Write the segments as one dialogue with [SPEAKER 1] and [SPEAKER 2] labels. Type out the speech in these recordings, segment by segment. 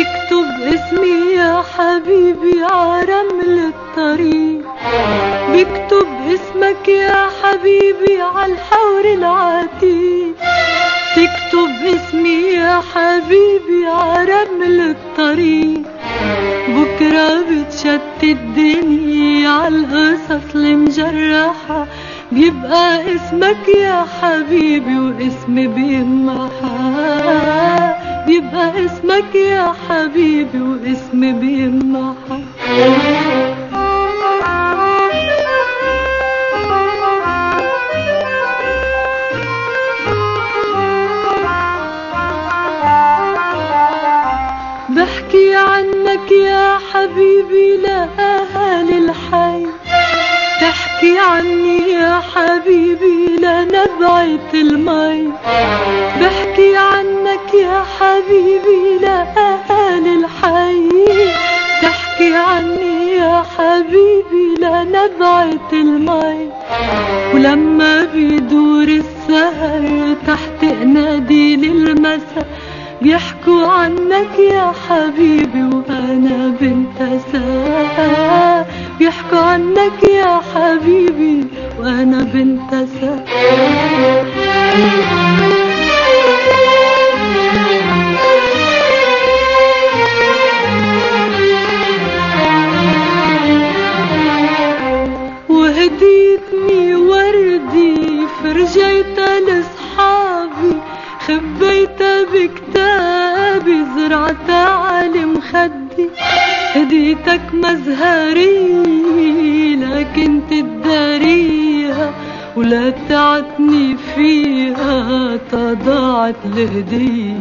[SPEAKER 1] تكتب اسمي يا حبيبي عرمل الطريق بكتب اسمك يا حبيبي عالحور العتيق تكتب اسمي يا حبيبي عرمل الطريق بكرة بتشتت الدنيا عالقصص المجرحة بيبقى اسمك يا حبيبي واسمي بيمحى بيبقى اسمك يا حبيبي واسمي بيمحى بحكي عنك يا حبيبي لأهالي الحي تحكي عني يا حبيبي لنبعة المي بحكي عنك يا حبيبي لأهالي الحي تحكي عني يا حبيبي لنبعة المي ولما بيدور السهر تحت نادي المساء بيحكوا عنك يا حبيبي وانا بنت ساعة بيحكوا عنك يا حبيبي وانا بنت ساعة وهديتني وردي فرجيتها لاصحابي خبيتها بكتابي زرعتها على مخدي هديتك مزهري لكن تداريها ولا تعتني فيها تضاعت الهدية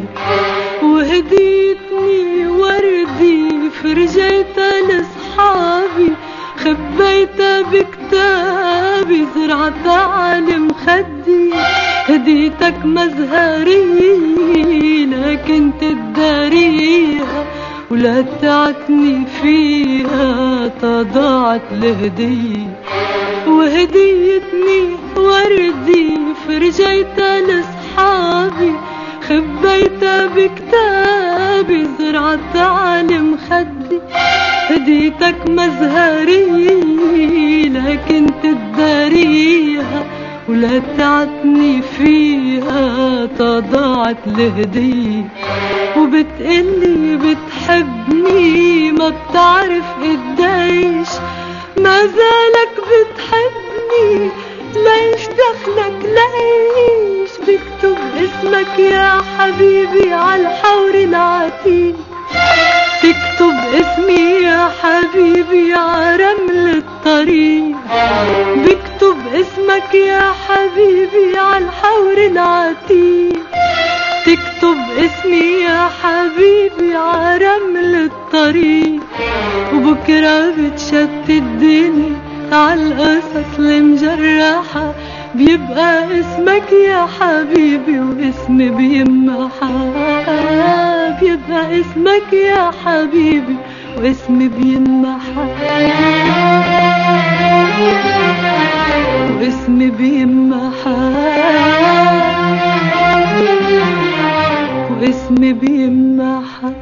[SPEAKER 1] وهديتني وردي فرجيتها لاصحابي خبيتها بكتابي زرعتها على مخدي هديتك مزهري لكن تداريها ولا تعتني فيها تضاعت الهدية وهديتني وردي فرجيتها لاصحابي خبيتها بكتابي زرعتها على مخدي هديتك مزهري لكن تداريها ولا تعتني فيها تضاعت الهدية وبتقلي بتحبني ما بتعرف قديش ما زالك بتحبني ليش دخلك ليش بكتب اسمك يا حبيبي عالحور العتيق تكتب اسمي يا حبيبي عرمل الطريق بكتب اسمك يا حبيبي عالحور العتيق تكتب اسمي يا حبيبي عرمل الطريق وبكرة بتشتت الدنيا عالقصص المجرحة بيبقى اسمك يا حبيبي واسمي بيمحى بيبقى اسمك يا حبيبي واسمي بيمحى واسمي بيمحى واسمي بيمحى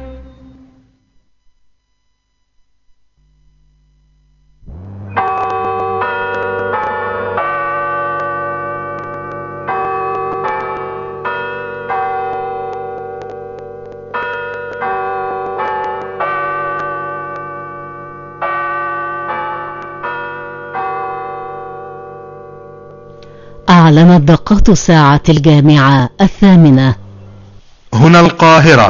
[SPEAKER 2] أعلنت دقات ساعة الجامعة الثامنة
[SPEAKER 3] هنا القاهرة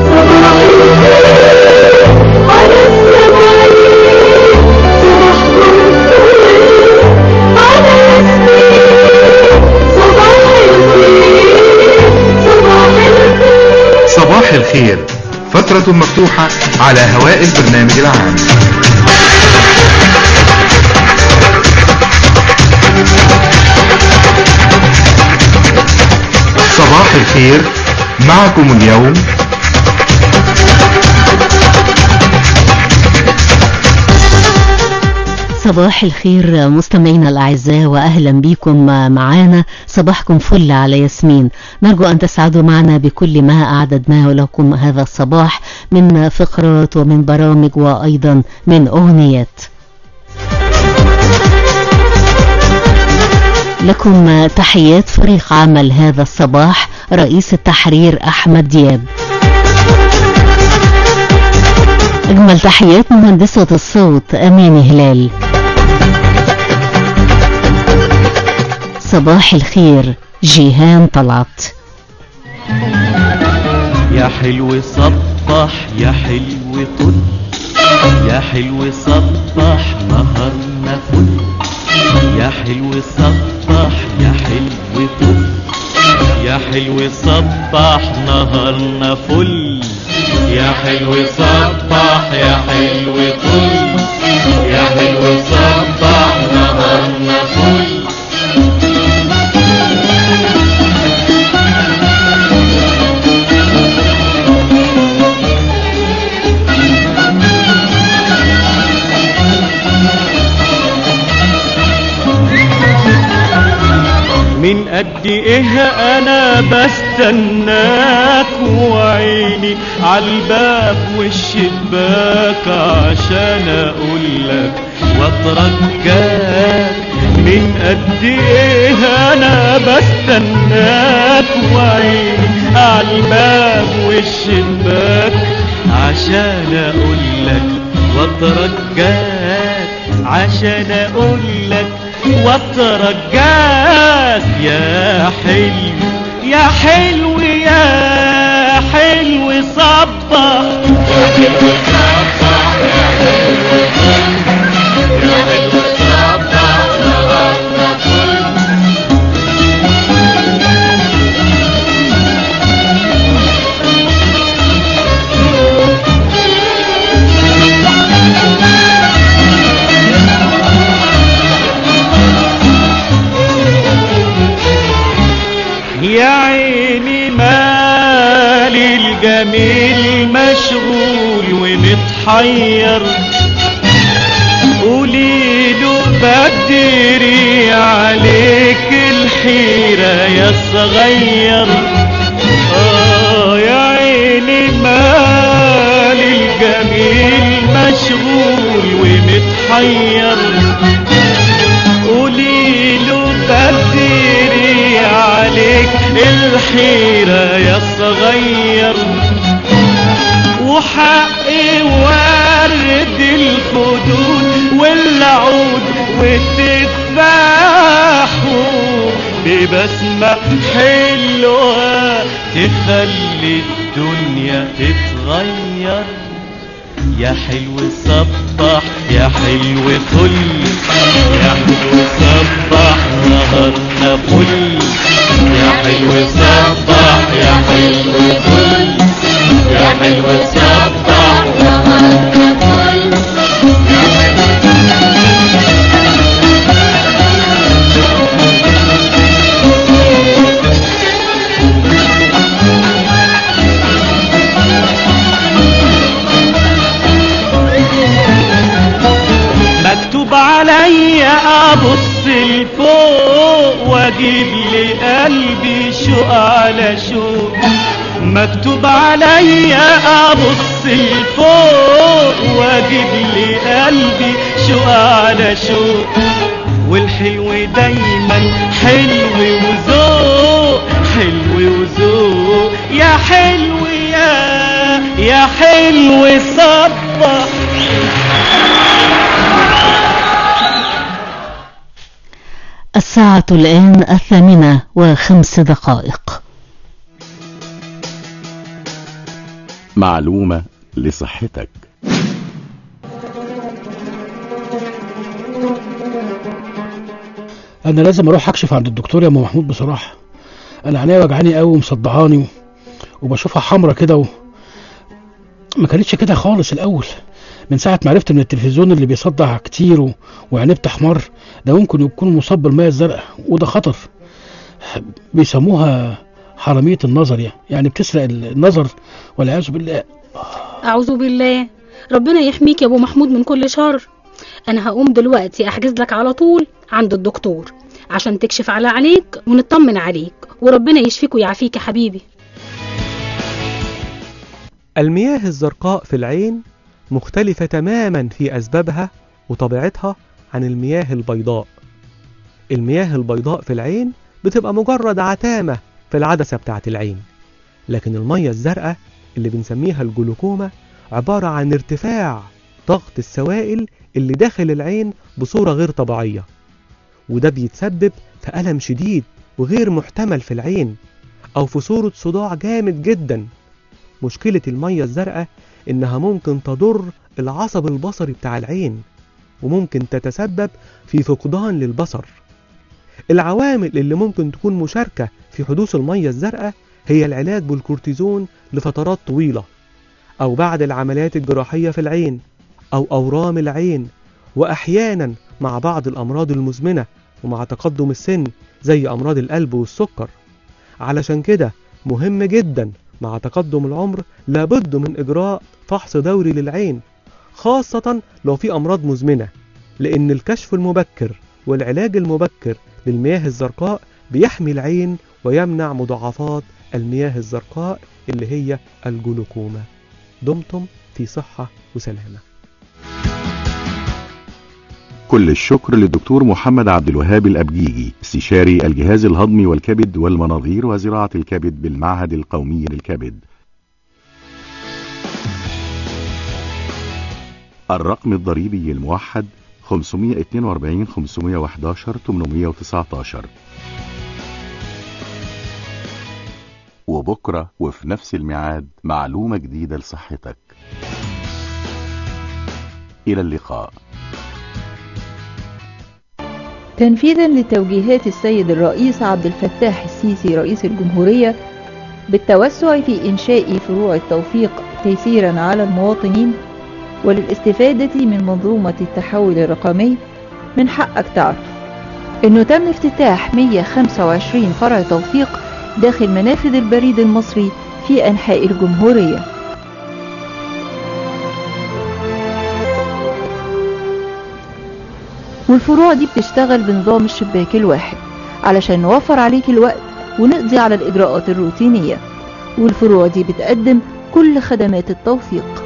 [SPEAKER 3] صباح الخير فترة مفتوحة على هواء البرنامج العام صباح الخير معكم اليوم
[SPEAKER 2] صباح الخير مستمعينا الأعزاء وأهلا بكم معانا صباحكم فل على ياسمين نرجو أن تسعدوا معنا بكل ما أعددناه لكم هذا الصباح من فقرات ومن برامج وأيضا من أغنيات لكم تحيات فريق عمل هذا الصباح رئيس التحرير أحمد دياب أجمل تحيات مهندسة الصوت أمين هلال صباح الخير جيهان طلعت
[SPEAKER 4] يا حلو صبح يا حلو طل يا حلو صبح نهارنا فل يا حلو صبح يا حلو طل يا حلو صبح نهارنا فل يا حلو صبح يا حلو طل يا حلو صبح نهارنا فل من قد ايه انا بستناك وعيني عالباب والشباك عشان اقولك واترجاك من قد ايه انا بستناك وعيني عالباب والشباك عشان اقولك واترجاك عشان اقولك واترجاك يا حلو يا حلو يا حلو صبح يا حلو صبح يا حلو يا حلو صبح نهارنا كل يا عيني مالي الجميل مشغول ومتحير قولي له بدري عليك الحيرة يا صغير آه يا عيني مالي الجميل مشغول ومتحير قولي له بدري عليك الحيرة يا صغير وحقي ورد الخدود والعود والتفاح ببسمة حلوة تخلي الدنيا تتغير يا حلو صبح يا حلو فل يا حلو صبح نهارنا فل يا حلو صبح يا حلو فل يا حلو صبح نهارنا فل مكتوب عليا ابص لفوق واجيب لقلبي شوق على شوق مكتوب عليا ابص لفوق واجيب لقلبي شوق على شوق والحلو دايما حلو وذوق حلو وذوق يا حلو يا يا حلو صبح
[SPEAKER 2] الساعة الآن الثامنة وخمس دقائق
[SPEAKER 5] معلومة لصحتك
[SPEAKER 6] انا لازم اروح اكشف عند الدكتور يا ام محمود بصراحه انا عينيا وجعاني قوي ومصدعاني و... وبشوفها حمرا كده و... ما كانتش كده خالص الاول من ساعه ما عرفت من التلفزيون اللي بيصدع كتير و... وعينيه بتحمر ده ممكن يكون مصاب بالميه الزرقاء وده خطر بيسموها حراميه النظر يعني يعني بتسرق النظر والعياذ بالله
[SPEAKER 7] أعوذ بالله ربنا يحميك يا أبو محمود من كل شر
[SPEAKER 5] انا هقوم دلوقتي احجز لك على طول عند الدكتور عشان تكشف على عليك ونطمن عليك وربنا يشفيك ويعافيك يا حبيبي
[SPEAKER 7] المياه الزرقاء في العين مختلفة تماما في أسبابها وطبيعتها عن المياه البيضاء المياه البيضاء في العين بتبقى مجرد عتامة في العدسة بتاعت العين لكن المية الزرقاء اللي بنسميها الجلوكوما عبارة عن ارتفاع ضغط السوائل اللي داخل العين بصورة غير طبيعية وده بيتسبب في ألم شديد وغير محتمل في العين أو في صورة صداع جامد جدا مشكلة المية الزرقاء إنها ممكن تضر العصب البصري بتاع العين وممكن تتسبب في فقدان للبصر العوامل اللي ممكن تكون مشاركة في حدوث المية الزرقاء هي العلاج بالكورتيزون لفترات طويلة أو بعد العمليات الجراحية في العين أو أورام العين وأحيانا مع بعض الأمراض المزمنة ومع تقدم السن زي أمراض القلب والسكر علشان كده مهم جدا مع تقدم العمر لابد من إجراء فحص دوري للعين خاصة لو في أمراض مزمنة لأن الكشف المبكر والعلاج المبكر للمياه الزرقاء بيحمي العين ويمنع مضاعفات المياه الزرقاء اللي هي الجلوكوما دمتم في صحة وسلامة
[SPEAKER 8] كل الشكر للدكتور محمد عبد الوهاب الأبجيجي استشاري الجهاز الهضمي والكبد والمناظير وزراعة الكبد بالمعهد القومي للكبد الرقم الضريبي الموحد 542 511 819 وبكرة وفي نفس الميعاد معلومة جديدة لصحتك إلى اللقاء
[SPEAKER 9] تنفيذا لتوجيهات السيد الرئيس عبد الفتاح السيسي رئيس الجمهورية بالتوسع في إنشاء فروع التوفيق تيسيرا على المواطنين وللاستفادة من منظومة التحول الرقمي من حقك تعرف انه تم افتتاح 125 فرع توفيق داخل منافذ البريد المصري في انحاء الجمهوريه والفروع دي بتشتغل بنظام الشباك الواحد علشان نوفر عليك الوقت ونقضي على الإجراءات الروتينية والفروع دي بتقدم كل خدمات التوثيق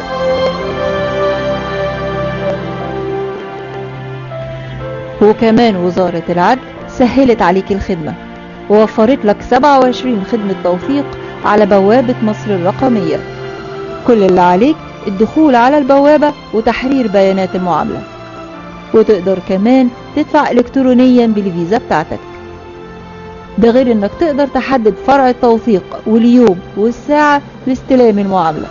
[SPEAKER 9] وكمان وزارة العدل سهلت عليك الخدمة ووفرت لك 27 خدمة توثيق على بوابة مصر الرقمية كل اللي عليك الدخول على البوابة وتحرير بيانات المعاملة وتقدر كمان تدفع إلكترونيا بالفيزا بتاعتك ده غير انك تقدر تحدد فرع التوثيق واليوم والساعة لاستلام المعاملة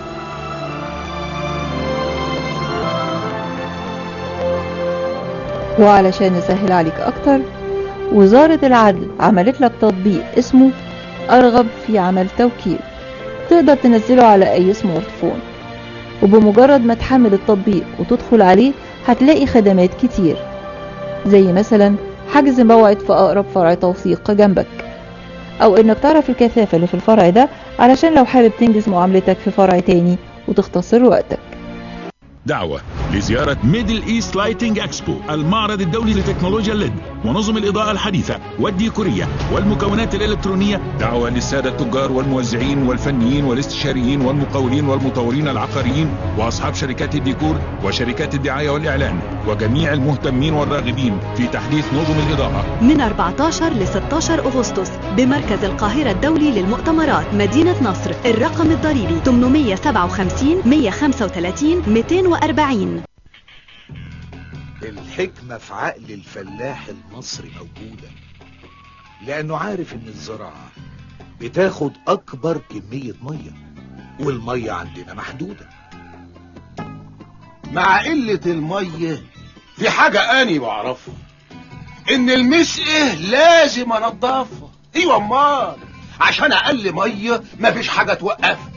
[SPEAKER 9] وعلشان نسهل عليك اكتر وزارة العدل عملت لك تطبيق اسمه ارغب في عمل توكيل تقدر تنزله على اي سمارت فون وبمجرد ما تحمل التطبيق وتدخل عليه هتلاقي خدمات كتير زي مثلا حجز موعد في أقرب فرع توثيق جنبك أو إنك تعرف الكثافة اللي في الفرع ده علشان لو حابب تنجز معاملتك في فرع تاني وتختصر وقتك
[SPEAKER 10] دعوة لزيارة ميدل ايست لايتنج اكسبو المعرض الدولي لتكنولوجيا الليد ونظم الإضاءة الحديثة والديكورية والمكونات الإلكترونية دعوة للسادة التجار والموزعين والفنيين والاستشاريين والمقاولين والمطورين العقاريين وأصحاب شركات الديكور وشركات الدعاية والإعلان وجميع المهتمين والراغبين في تحديث نظم الإضاءة
[SPEAKER 11] من 14 ل 16 أغسطس بمركز القاهرة الدولي للمؤتمرات مدينة نصر الرقم الضريبي 857 135 240
[SPEAKER 12] الحكمة في عقل الفلاح المصري موجودة لأنه عارف إن الزراعة بتاخد أكبر كمية مية والمية عندنا محدودة
[SPEAKER 13] مع قلة المية في حاجة أني بعرفها إن المسقة لازم أنضفها أيوة أمال عشان أقل مية مفيش حاجة توقفها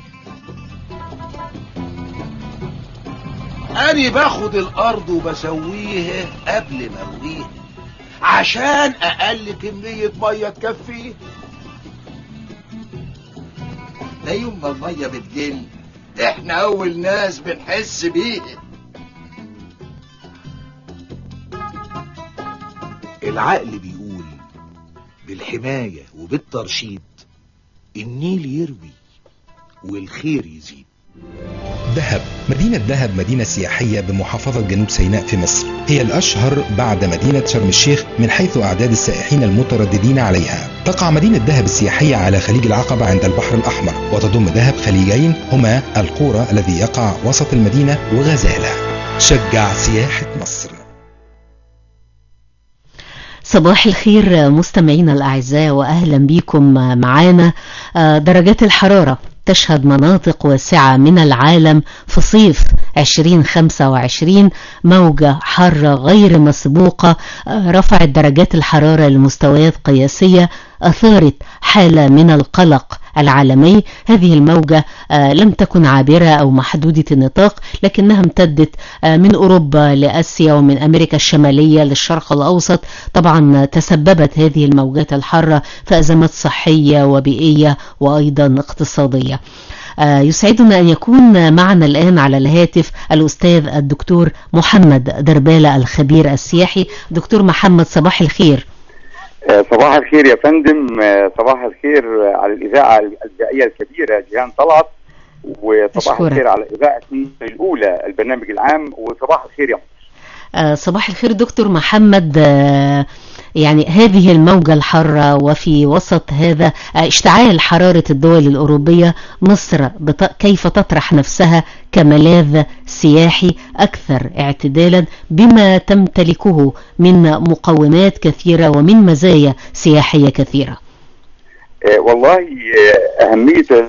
[SPEAKER 13] أني باخد الأرض وبسويها قبل ما أرويها عشان أقل كمية مية تكفيه
[SPEAKER 14] ده يوم ما المية بتقل احنا أول ناس بنحس بيها
[SPEAKER 12] العقل بيقول بالحماية وبالترشيد النيل يروي والخير يزيد
[SPEAKER 15] دهب مدينة دهب مدينة سياحية بمحافظة جنوب سيناء في مصر هي الأشهر بعد مدينة شرم الشيخ من حيث أعداد السائحين المترددين عليها تقع مدينة دهب السياحية على خليج العقبة عند البحر الأحمر وتضم دهب خليجين هما القورة الذي يقع وسط المدينة وغزالة شجع سياحة مصر
[SPEAKER 2] صباح الخير مستمعينا الأعزاء وأهلا بكم معانا درجات الحرارة تشهد مناطق واسعة من العالم في صيف 2025 موجة حارة غير مسبوقة رفعت درجات الحرارة لمستويات قياسية أثارت حالة من القلق العالمي هذه الموجة لم تكن عابرة أو محدودة النطاق لكنها امتدت من أوروبا لأسيا ومن أمريكا الشمالية للشرق الأوسط طبعا تسببت هذه الموجات الحارة في أزمات صحية وبيئية وأيضا اقتصادية يسعدنا أن يكون معنا الآن على الهاتف الأستاذ الدكتور محمد دربالة الخبير السياحي دكتور محمد صباح الخير
[SPEAKER 16] صباح الخير يا فندم صباح الخير على الإذاعة الإذاعية الكبيرة جيهان طلعت وصباح
[SPEAKER 2] أشكرك.
[SPEAKER 16] الخير على إذاعة مصر الأولى البرنامج العام وصباح الخير يا
[SPEAKER 2] آه، صباح الخير دكتور محمد آه، يعني هذه الموجة الحارة وفي وسط هذا آه، اشتعال حرارة الدول الأوروبية مصر بط- كيف تطرح نفسها كملاذ سياحي أكثر اعتدالا بما تمتلكه من مقومات كثيرة ومن مزايا سياحية كثيرة
[SPEAKER 16] آه، والله آه، أهمية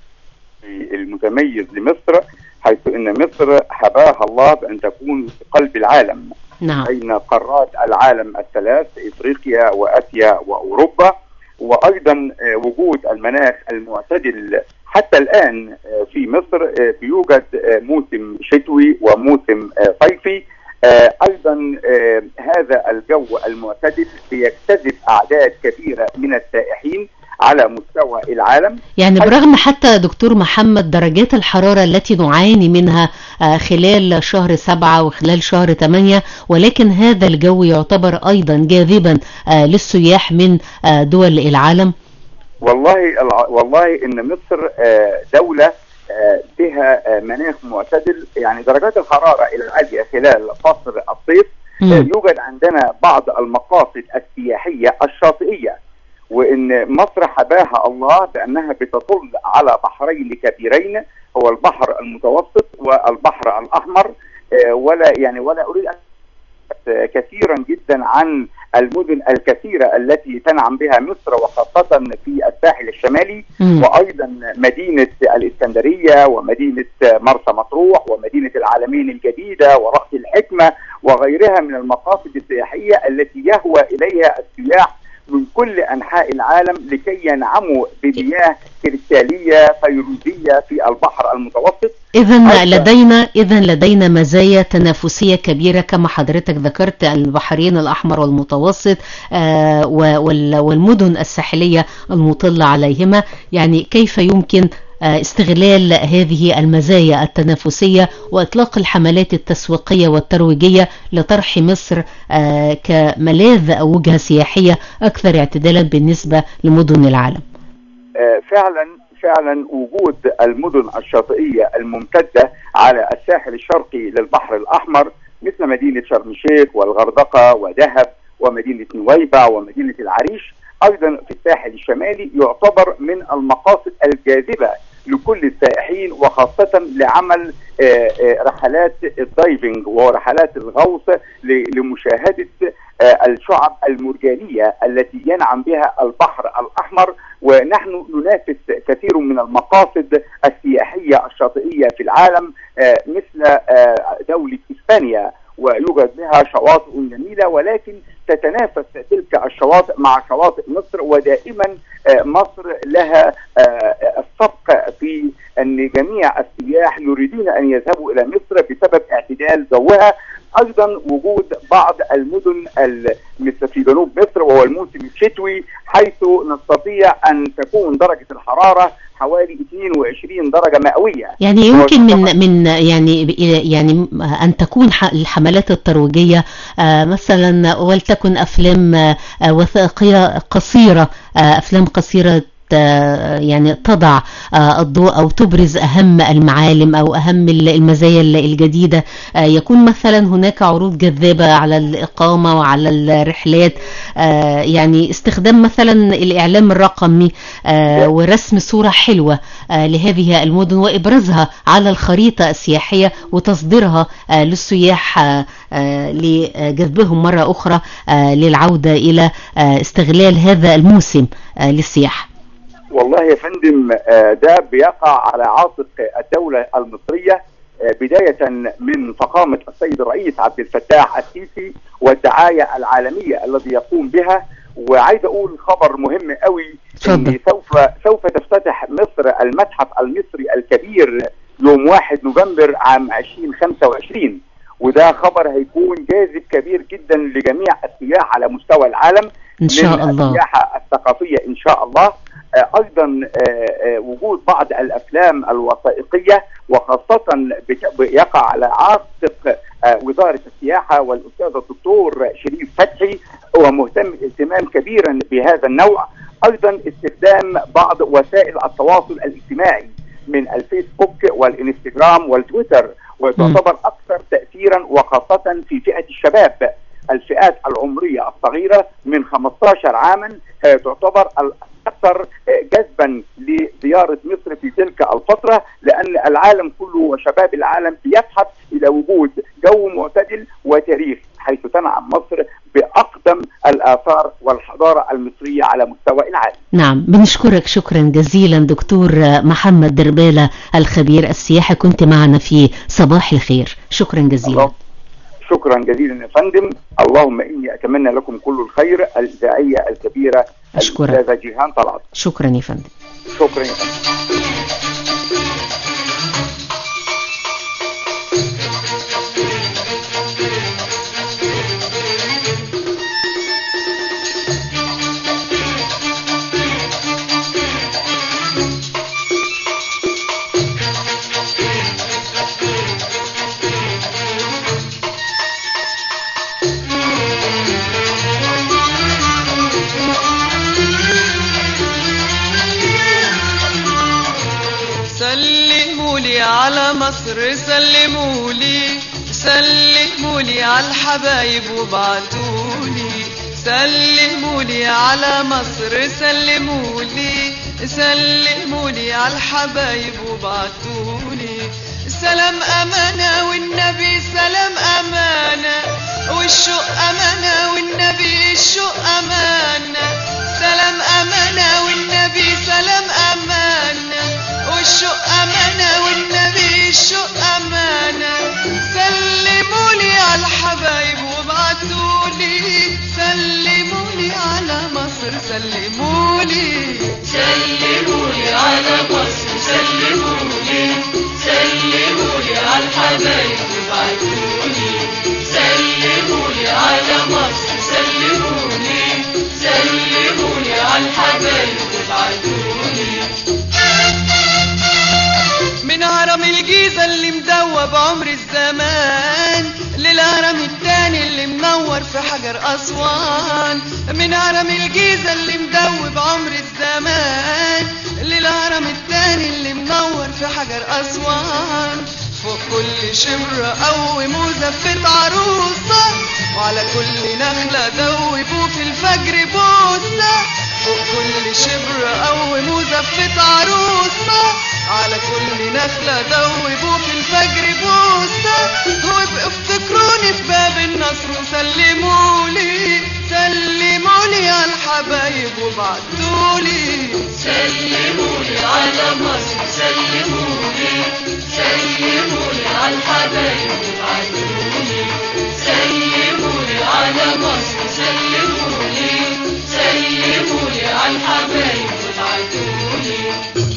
[SPEAKER 16] المتميز لمصر حيث أن مصر حباها الله بأن تكون في قلب العالم
[SPEAKER 2] نعم
[SPEAKER 16] بين قارات العالم الثلاث افريقيا واسيا واوروبا وايضا آه، وجود المناخ المعتدل حتى الان آه، في مصر آه، بيوجد آه، موسم شتوي وموسم آه، صيفي آه، ايضا آه، هذا الجو المعتدل بيجتذب اعداد كبيره من السائحين على مستوى العالم
[SPEAKER 2] يعني برغم حتى دكتور محمد درجات الحرارة التي نعاني منها آه، خلال شهر سبعة وخلال شهر ثمانية ولكن هذا الجو يعتبر أيضا جاذبا آه، للسياح من آه، دول العالم
[SPEAKER 16] والله الع- والله ان مصر آه، دوله آه، بها آه، مناخ معتدل يعني درجات الحراره العاليه خلال فصل الصيف
[SPEAKER 2] مم.
[SPEAKER 16] آه، يوجد عندنا بعض المقاصد السياحيه الشاطئيه وان مصر حباها الله بانها بتطل على بحرين كبيرين هو البحر المتوسط والبحر الاحمر آه، ولا يعني ولا اريد ان كثيرا جدا عن المدن الكثيرة التي تنعم بها مصر وخاصة في الساحل الشمالي
[SPEAKER 2] مم.
[SPEAKER 16] وأيضا مدينة الإسكندرية ومدينة مرسى مطروح ومدينة العالمين الجديدة ورأس الحكمة وغيرها من المقاصد السياحية التي يهوى إليها السياح من كل أنحاء العالم لكي ينعموا بمياه كريستالية فيروزية في البحر المتوسط
[SPEAKER 2] إذا لدينا إذا لدينا مزايا تنافسية كبيرة كما حضرتك ذكرت البحرين الأحمر والمتوسط آه، و- وال- والمدن الساحلية المطلة عليهما يعني كيف يمكن آه، استغلال هذه المزايا التنافسية وإطلاق الحملات التسويقية والترويجية لطرح مصر آه، كملاذ أو وجهة سياحية أكثر اعتدالا بالنسبة لمدن العالم
[SPEAKER 16] آه، فعلا فعلا وجود المدن الشاطئيه الممتده على الساحل الشرقي للبحر الاحمر مثل مدينه شرم الشيخ والغردقه ودهب ومدينه نويبع ومدينه العريش ايضا في الساحل الشمالي يعتبر من المقاصد الجاذبه لكل السائحين وخاصه لعمل آه، آه، رحلات الدايفنج ورحلات الغوص ل- لمشاهده آه، الشعب المرجانيه التي ينعم بها البحر الاحمر ونحن ننافس كثير من المقاصد السياحيه الشاطئيه في العالم آه، مثل آه، دوله اسبانيا ويوجد بها شواطئ جميله ولكن تتنافس تلك الشواطئ مع شواطئ مصر ودائما آه، مصر لها آه، السبق في ان جميع السياح يريدون ان يذهبوا الى مصر بسبب اعتدال جوها ايضا وجود بعض المدن ال- مثل في جنوب مصر وهو الموسم الشتوي حيث نستطيع ان تكون درجه الحراره حوالي 22 درجة مئوية
[SPEAKER 2] يعني يمكن من من يعني يعني ان تكون ح- الحملات الترويجيه آه، مثلا ولتكن افلام آه، آه، وثائقيه قصيره آه، افلام قصيره آه، يعني تضع آه، الضوء او تبرز اهم المعالم او اهم ال- المزايا ال- الجديده آه، يكون مثلا هناك عروض جذابه على الاقامه وعلى الرحلات آه، يعني استخدام مثلا الاعلام الرقمي آه، ورسم صوره حلوه آه، لهذه المدن وابرازها على الخريطه السياحيه وتصديرها آه، للسياح آه، آه، لجذبهم مره اخرى آه، للعوده الى آه، استغلال هذا الموسم آه، للسياحه
[SPEAKER 16] والله يا فندم آه، ده بيقع على عاتق الدولة المصرية آه، بداية من فخامة السيد الرئيس عبد الفتاح السيسي والدعاية العالمية الذي يقوم بها وعايز اقول خبر مهم قوي ان سوف سوف تفتتح مصر المتحف المصري الكبير يوم 1 نوفمبر عام 2025 وده خبر هيكون جاذب كبير جدا لجميع السياح على مستوى العالم
[SPEAKER 2] إن شاء
[SPEAKER 16] من
[SPEAKER 2] الله.
[SPEAKER 16] السياحة الثقافية إن شاء الله آه، أيضا آه، آه، وجود بعض الأفلام الوثائقية وخاصة بت- يقع على عاتق آه، وزارة السياحة والأستاذ الدكتور شريف فتحي هو مهتم اهتمام كبيرا بهذا النوع أيضا استخدام بعض وسائل التواصل الاجتماعي من الفيسبوك والإنستغرام والتويتر وتعتبر أكثر تأثيرا وخاصة في فئة الشباب الفئات العمرية الصغيرة من 15 عاما آه، تعتبر الأكثر آه، جذبا لزيارة مصر في تلك الفترة لأن العالم كله وشباب العالم بيبحث إلى وجود جو معتدل وتاريخ حيث تنعم مصر بأقدم الآثار والحضارة المصرية على مستوى العالم
[SPEAKER 2] نعم بنشكرك شكرا جزيلا دكتور محمد دربالة الخبير السياحي كنت معنا في صباح الخير شكرا جزيلا
[SPEAKER 16] شكرا جزيلا يا فندم اللهم إني أتمنى لكم كل الخير الإذاعية الكبيرة
[SPEAKER 2] أشكرك.
[SPEAKER 16] الأستاذة جيهان طلعت
[SPEAKER 2] شكرا يا فندم
[SPEAKER 16] شكرا يا فندم
[SPEAKER 17] سلموا لي على مصر سلموا لي سلموا لي على الحبايب وابعتوا لي سلموا لي على مصر سلموا لي سلموا لي على الحبايب وابعتوا لي سلام أمانة والنبي سلام أمانة والشوق أمانة والنبي الشوق أمانة سلام أمانة والنبي سلام أمانة والشوق أمانة والنبي الشوق أمانة سلموا لي على الحبايب وابعتوا لي سلموا لي على مصر سلموا لي
[SPEAKER 1] سلموا لي على مصر سلموا لي سلموا لي على الحبايب وابعتوا لي سلموا لي على مصر سلموا لي سلموا لي على الحبايب وابعتوا لي
[SPEAKER 17] من هرم الجيزة اللي مدوب عمر الزمان للهرم التاني اللي منور في حجر أسوان من هرم الجيزة اللي مدوب عمر الزمان للهرم التاني اللي منور في حجر أسوان فوق كل شمرة قوم وزفت عروسة وعلى كل نخلة دوبوا في الفجر بوسة فوق كل شبر قوم وزفت عروسة على كل نخلة دوبوا في الفجر بوسة وابقوا افتكروني في باب النصر وسلمولي سلمولي على الحبايب وبعتولي
[SPEAKER 1] سلموا لي على مصر سلموا لي سلموا لي على الحبايب وابعتوا لي سلموا لي على مصر سلموا لي سلموا لي على الحبايب وابعتوا لي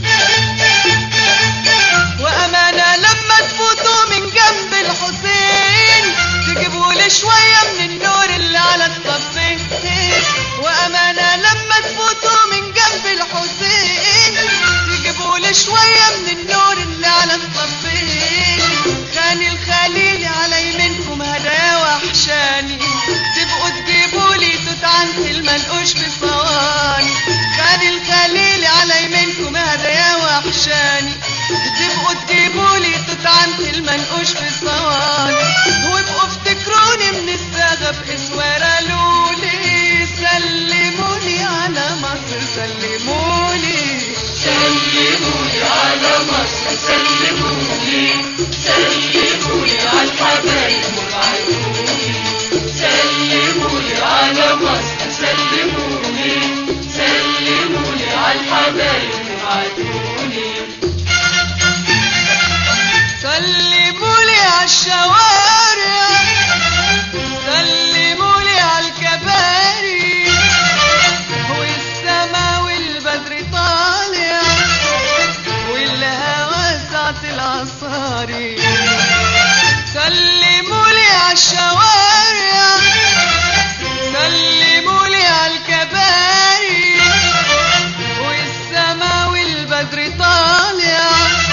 [SPEAKER 17] وأمانة لما تفوتوا من جنب الحسين تجيبوا لي شوية من النور اللي على الصفين وأمانة لما تفوتوا من جنب الحسين تجيبوا المنقوش في الصوان وابقوا افتكروني من السغب اسوارة لولي سلموني على مصر سلموني
[SPEAKER 1] سلموني على مصر سلموني سلموني على الحبايب وابعتوني سلموني على مصر سلموني سلموني على الحبايب وابعتوني
[SPEAKER 17] سلمولي عالشوارع سلمولي عالكباري والسما والبدر طالع والهوا ساعة العصاري سلمولي عالشوارع سلمولي عالكباري والسما والبدر طالع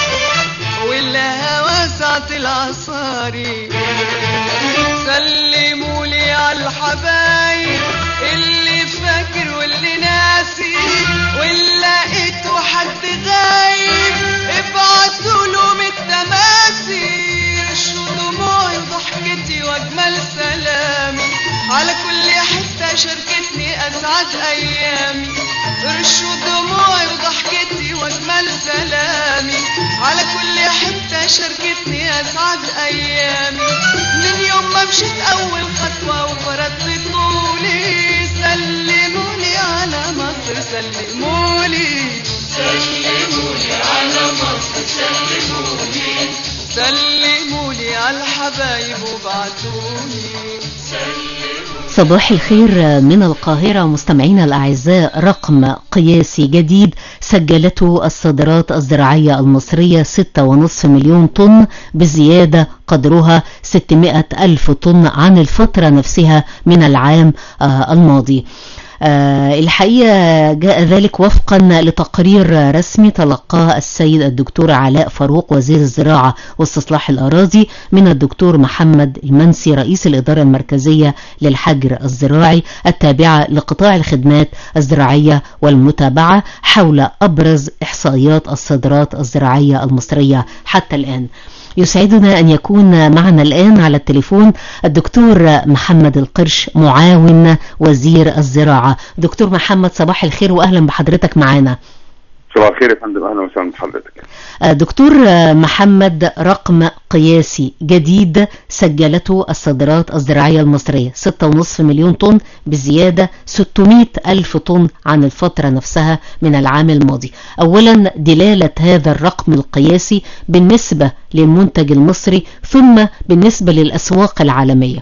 [SPEAKER 17] والهوا ساعة العصاري سلمولي عالحبايب اللي فاكر واللي ناسي واللي لقيته حد غايب ابعتوا له من التماسي رشوا دموعي وضحكتي واجمل سلامي على كل حتة شاركتني اسعد ايامي رشوا دموعي وضحكتي واجمل سلامي على كل حتة شاركتني اسعد ايامي من يوم ما مشيت اول خطوة وفرضت طولي سلموني على مصر سلموني
[SPEAKER 1] سلموني على مصر سلموني
[SPEAKER 17] سلموني على الحبايب وبعتوني
[SPEAKER 2] صباح الخير من القاهرة مستمعينا الأعزاء رقم قياسي جديد سجلته الصادرات الزراعية المصرية 6.5 مليون طن بزيادة قدرها 600 ألف طن عن الفترة نفسها من العام آه الماضي آه الحقيقة جاء ذلك وفقا لتقرير رسمي تلقاه السيد الدكتور علاء فاروق وزير الزراعة واستصلاح الأراضي من الدكتور محمد المنسي رئيس الإدارة المركزية للحجر الزراعي التابعة لقطاع الخدمات الزراعية والمتابعة حول أبرز إحصائيات الصادرات الزراعية المصرية حتى الآن يسعدنا أن يكون معنا الآن على التليفون الدكتور محمد القرش معاون وزير الزراعة دكتور محمد صباح الخير وأهلا بحضرتك معنا
[SPEAKER 18] صباح الخير يا فندم اهلا وسهلا بحضرتك
[SPEAKER 2] دكتور محمد رقم قياسي جديد سجلته الصادرات الزراعية المصرية 6.5 مليون طن بزيادة 600 ألف طن عن الفترة نفسها من العام الماضي أولا دلالة هذا الرقم القياسي بالنسبة للمنتج المصري ثم بالنسبة للأسواق العالمية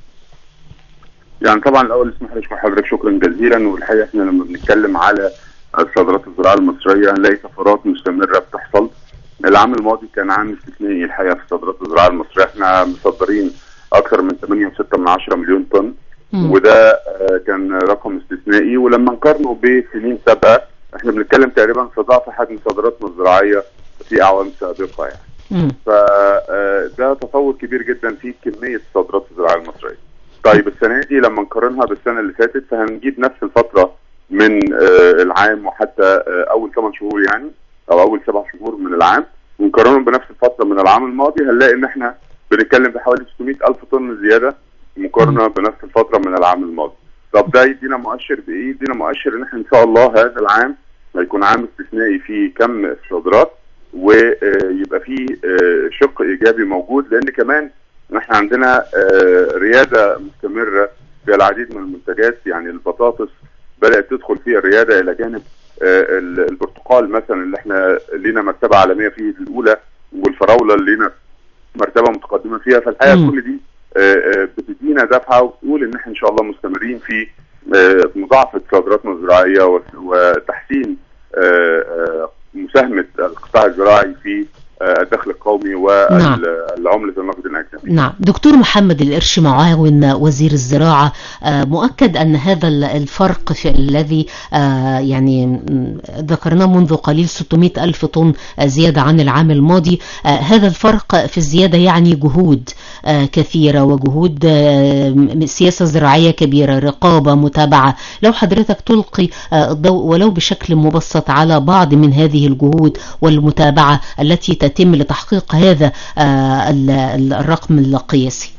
[SPEAKER 18] يعني طبعا الاول اسمح لي اشكر حضرتك شكرا جزيلا والحقيقه احنا لما بنتكلم على الصادرات الزراعيه المصريه هنلاقي طفرات مستمره بتحصل العام الماضي كان عام استثنائي الحقيقه في الصادرات الزراعيه المصريه احنا مصدرين اكثر من 8.6 من 10 مليون طن وده آه، كان رقم استثنائي ولما نقارنه بسنين سابقه احنا بنتكلم تقريبا في ضعف حجم صادراتنا الزراعيه في اعوام سابقه يعني فده تطور كبير جدا في كميه الصادرات الزراعيه المصريه. طيب السنه دي لما نقارنها بالسنه اللي فاتت فهنجيب نفس الفتره من آه، العام وحتى آه، اول 8 شهور يعني او اول سبع شهور من العام ونقارنهم بنفس الفتره من العام الماضي هنلاقي ان احنا بنتكلم بحوالي 600 الف طن زياده مقارنه بنفس الفتره من العام الماضي. طب ده يدينا مؤشر بايه؟ يدينا مؤشر ان احنا ان شاء الله هذا العام هيكون عام استثنائي في كم الصادرات ويبقى فيه آه، شق ايجابي موجود لان كمان احنا عندنا آه، رياده مستمره في العديد من المنتجات يعني البطاطس بدات تدخل في الرياده الى جانب آه، ال- البرتقال مثلا اللي احنا لينا مرتبه عالميه فيه الاولى والفراوله اللي لينا مرتبه متقدمه فيها فالحقيقه
[SPEAKER 2] مم.
[SPEAKER 18] كل دي آه، آه، بتدينا دفعه وبتقول ان احنا ان شاء الله مستمرين في آه، مضاعفه صادراتنا الزراعيه و- وتحسين آه، آه، مساهمه القطاع الزراعي في آه، الدخل القومي
[SPEAKER 2] نعم.
[SPEAKER 18] والعمله النقد الاجنبي.
[SPEAKER 2] نعم دكتور محمد القرش معاون وزير الزراعة آه، مؤكد أن هذا ال- الفرق في الذي آه، يعني م، ذكرناه منذ قليل 600 ألف طن زيادة عن العام الماضي آه، هذا الفرق في الزيادة يعني جهود آه، كثيرة وجهود آه، سياسة زراعية كبيرة رقابة متابعة لو حضرتك تلقي آه، الضوء ولو بشكل مبسط على بعض من هذه الجهود والمتابعة التي تتم لتحقيق هذا آه، ال- ال- الرقم القياسي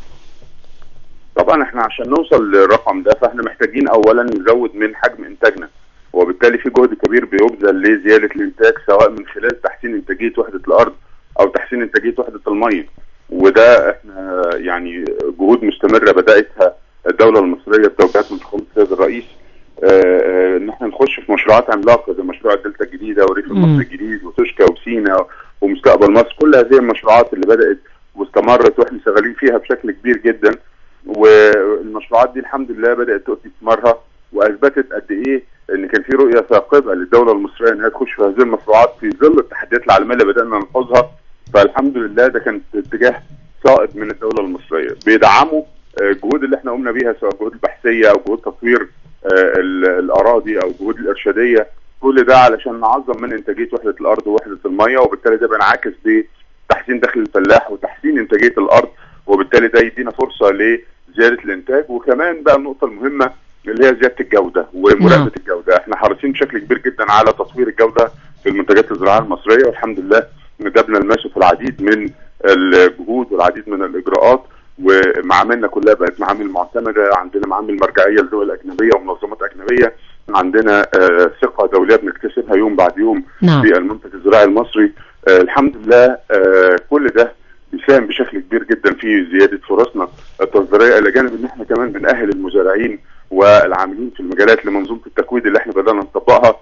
[SPEAKER 18] طبعا احنا عشان نوصل للرقم ده فاحنا محتاجين اولا نزود من حجم انتاجنا وبالتالي في جهد كبير بيبذل لزياده الانتاج سواء من خلال تحسين انتاجيه وحده الارض او تحسين انتاجيه وحده الميه وده احنا يعني جهود مستمره بداتها الدوله المصريه بتوجيهات من فخامه السيد الرئيس آه، آه، ان احنا نخش في مشروعات عملاقه زي مشروع الدلتا الجديده وريف
[SPEAKER 2] مم.
[SPEAKER 18] مصر الجديد وتوشكا وسينا ومستقبل مصر كل هذه المشروعات اللي بدات واستمرت واحنا شغالين فيها بشكل كبير جدا والمشروعات دي الحمد لله بدات تؤتي ثمارها واثبتت قد ايه ان كان في رؤيه ثاقبه للدوله المصريه انها تخش في هذه المشروعات في ظل التحديات العالميه اللي بدانا نلحظها فالحمد لله ده كان اتجاه صائب من الدوله المصريه بيدعموا آه، الجهود اللي احنا قمنا بيها سواء جهود البحثيه او جهود تطوير آه، ال- الاراضي او الجهود الارشاديه كل ده علشان نعظم من انتاجيه وحده الارض ووحده الميه وبالتالي ده بينعكس بتحسين دخل الفلاح وتحسين انتاجيه الارض وبالتالي ده يدينا فرصه لزياده الانتاج وكمان بقى النقطه المهمه اللي هي زياده الجوده ومراقبه الجوده احنا حريصين بشكل كبير جدا على تطوير الجوده في المنتجات الزراعيه المصريه والحمد لله ندبنا الماشي في العديد من الجهود والعديد من الاجراءات ومعاملنا كلها بقت معامل معتمده عندنا معامل مرجعيه لدول اجنبيه ومنظمات اجنبيه عندنا آه، ثقه دوليه بنكتسبها يوم بعد يوم
[SPEAKER 2] نعم.
[SPEAKER 18] في المنتج الزراعي المصري آه، الحمد لله آه، كل ده بيساهم بشكل كبير جدا في زياده فرصنا التصديريه الى جانب ان احنا كمان بنأهل المزارعين والعاملين في المجالات لمنظومه التكويد اللي احنا بدانا نطبقها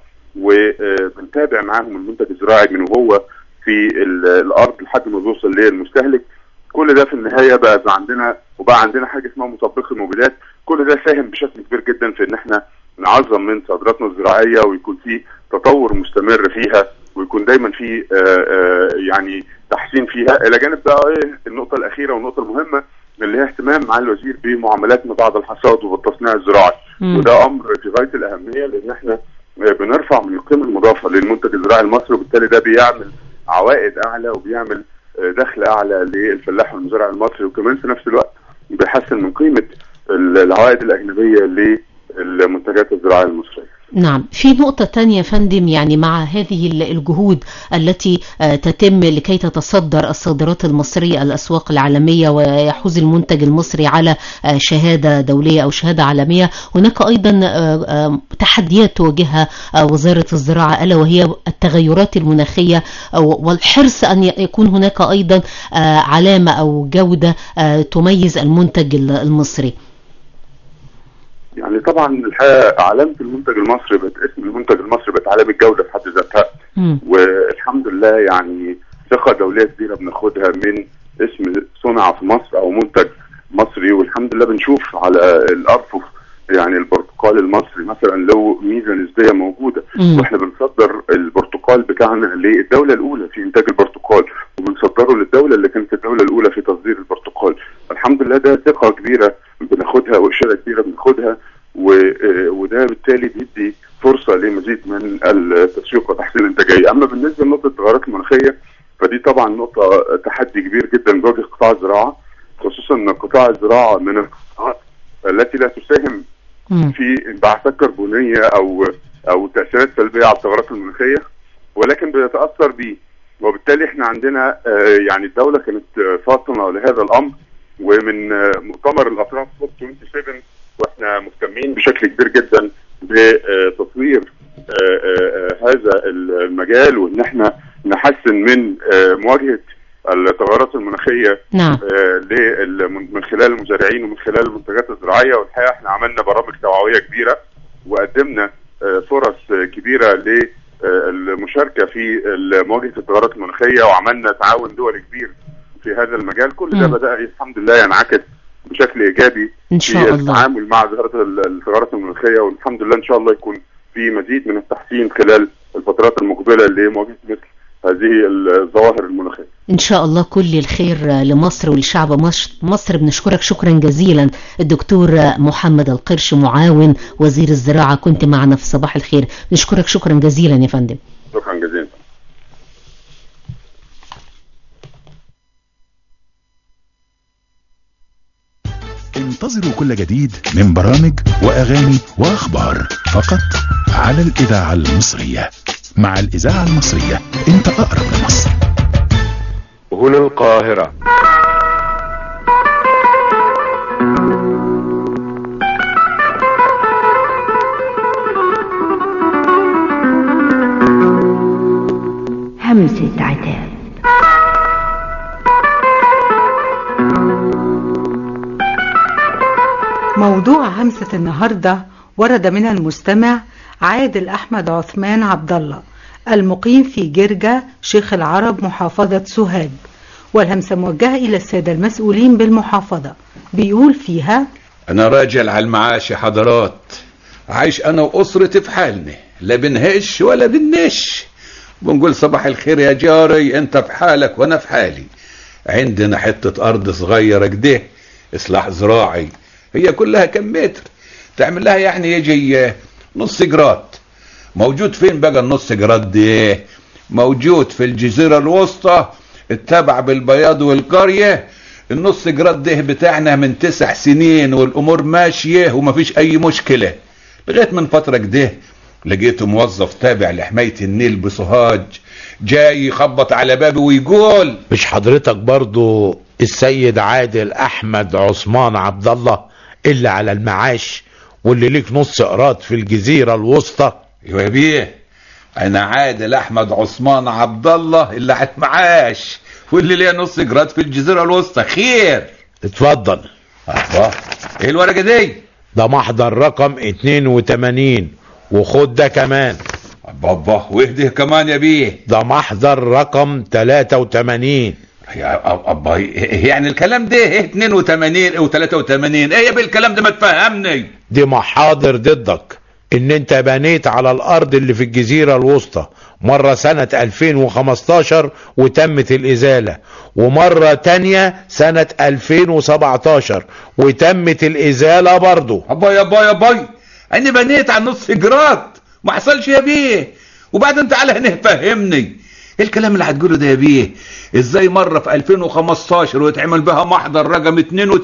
[SPEAKER 18] وبنتابع معاهم المنتج الزراعي من وهو في ال- الارض لحد ما بيوصل للمستهلك كل ده في النهايه بقى بقى عندنا وبقى عندنا حاجه اسمها مطبقي المبيدات كل ده ساهم بشكل كبير جدا في ان احنا نعظم من صادراتنا الزراعيه ويكون في تطور مستمر فيها ويكون دايما في آه، آه، يعني تحسين فيها الى جانب بقى ايه النقطه الاخيره والنقطه المهمه اللي هي اهتمام مع الوزير بمعاملاتنا بعد الحصاد وبالتصنيع الزراعي
[SPEAKER 2] مم.
[SPEAKER 18] وده امر في غايه الاهميه لان احنا آه، بنرفع من القيمه المضافه للمنتج الزراعي المصري وبالتالي ده بيعمل عوائد اعلى وبيعمل آه، دخل اعلى للفلاح والمزارع المصري وكمان في نفس الوقت بيحسن من قيمه ال- العوائد الاجنبيه للمنتجات الزراعيه المصريه
[SPEAKER 2] نعم في نقطة تانية يا فندم يعني مع هذه ال- الجهود التي آه، تتم لكي تتصدر الصادرات المصرية الأسواق العالمية ويحوز المنتج المصري على آه، شهادة دولية أو شهادة عالمية هناك أيضا آه، آه، تحديات تواجهها آه، وزارة الزراعة ألا وهي التغيرات المناخية أو- والحرص أن ي- يكون هناك أيضا آه، علامة أو جودة آه، تميز المنتج ال- المصري
[SPEAKER 18] يعني طبعا الحقيقه علامه المنتج المصري بقت اسم المنتج المصري بقت علامه جوده في حد ذاتها والحمد لله يعني ثقه دوليه كبيره بناخدها من اسم صنع في مصر او منتج مصري والحمد لله بنشوف على الارفف يعني البرتقال المصري مثلا له ميزه نسبيه موجوده
[SPEAKER 2] مم.
[SPEAKER 18] واحنا بنصدر البرتقال بتاعنا للدوله الاولى في انتاج البرتقال وبنصدره للدوله اللي كانت الدوله الاولى في تصدير البرتقال الحمد لله ده ثقه كبيره بناخدها واشاره كبيره بناخدها و- آه، وده بالتالي بيدي فرصه لمزيد من التسويق وتحسين الانتاجيه اما بالنسبه لنقطه التغيرات المناخيه فدي طبعا نقطه تحدي كبير جدا بيواجه قطاع الزراعه خصوصا ان قطاع الزراعه من القطاعات التي لا تساهم في انبعاثات كربونيه او او تاثيرات سلبيه على التغيرات المناخيه ولكن بيتاثر بيه وبالتالي احنا عندنا آه، يعني الدوله كانت آه، فاطنه لهذا الامر ومن آه، مؤتمر الاطراف كوب 27 واحنا مهتمين بشكل كبير جدا بتطوير آه، آه، آه، هذا المجال وان احنا نحسن من آه، مواجهه التغيرات المناخيه
[SPEAKER 2] نعم.
[SPEAKER 18] آه، لل- من خلال المزارعين ومن خلال المنتجات الزراعيه والحقيقه احنا عملنا برامج توعويه كبيره وقدمنا آه، فرص آه، كبيره للمشاركه في مواجهه التغيرات المناخيه وعملنا تعاون دولي كبير في هذا المجال كل ده
[SPEAKER 2] مم.
[SPEAKER 18] بدا الحمد لله ينعكس بشكل ايجابي
[SPEAKER 2] إن شاء
[SPEAKER 18] في
[SPEAKER 2] الله.
[SPEAKER 18] التعامل مع ظاهره ال- التغيرات المناخيه والحمد لله ان شاء الله يكون في مزيد من التحسين خلال الفترات المقبله لمواجهه مثل هذه الظواهر المناخيه
[SPEAKER 2] إن شاء الله كل الخير لمصر ولشعب مصر مصر بنشكرك شكرا جزيلا الدكتور محمد القرش معاون وزير الزراعة كنت معنا في صباح الخير نشكرك شكرا جزيلا يا فندم
[SPEAKER 18] شكرا جزيلا
[SPEAKER 10] انتظروا كل جديد من برامج وأغاني وأخبار فقط على الإذاعة المصرية مع الإذاعة المصرية أنت أقرب لمصر
[SPEAKER 19] هنا القاهرة
[SPEAKER 20] همسة عتاب
[SPEAKER 21] موضوع همسة النهاردة ورد من المستمع عادل أحمد عثمان عبد الله المقيم في جرجة شيخ العرب محافظة سوهاج والهمسة موجهة إلى السادة المسؤولين بالمحافظة بيقول فيها
[SPEAKER 22] انا راجل على المعاش يا حضرات عايش انا واسرتي في حالنا لا بنهش ولا بنش بنقول صباح الخير يا جاري انت في حالك وانا في حالي عندنا حتة ارض صغيرة كده اصلاح زراعي هي كلها كم متر تعمل لها يعني يجي نص جراد موجود فين بقى النص جراد ده موجود في الجزيرة الوسطى التابع بالبياض والقرية النص جراد ده بتاعنا من تسع سنين والامور ماشية ومفيش اي مشكلة لغاية من فترة كده لقيته موظف تابع لحماية النيل بسوهاج جاي يخبط على بابي ويقول
[SPEAKER 23] مش حضرتك برضو السيد عادل احمد عثمان عبد الله اللي على المعاش واللي ليك نص قراط في الجزيرة الوسطى
[SPEAKER 22] ايوه يا بيه انا عادل احمد عثمان عبد الله اللي على المعاش واللي ليا نص جراد في الجزيرة الوسطى خير
[SPEAKER 23] اتفضل
[SPEAKER 22] الله ايه الورقة دي
[SPEAKER 23] ده محضر رقم 82 وخد ده كمان
[SPEAKER 22] بابا واهده كمان يا بيه
[SPEAKER 23] ده محضر رقم 83
[SPEAKER 22] يا ابا يعني الكلام ده ايه 82 او 83 ايه بالكلام ده ما تفهمني
[SPEAKER 23] دي محاضر ضدك ان انت بنيت على الارض اللي في الجزيرة الوسطى مرة سنة 2015 وتمت الازالة ومرة تانية سنة 2017 وتمت الازالة برضو
[SPEAKER 22] ابا يا ابا يا باي انا بنيت على نص جراد ما حصلش يا بيه وبعدين تعالى هنا فهمني ايه الكلام اللي هتقوله ده يا بيه ازاي مرة في 2015 ويتعمل بها محضر رقم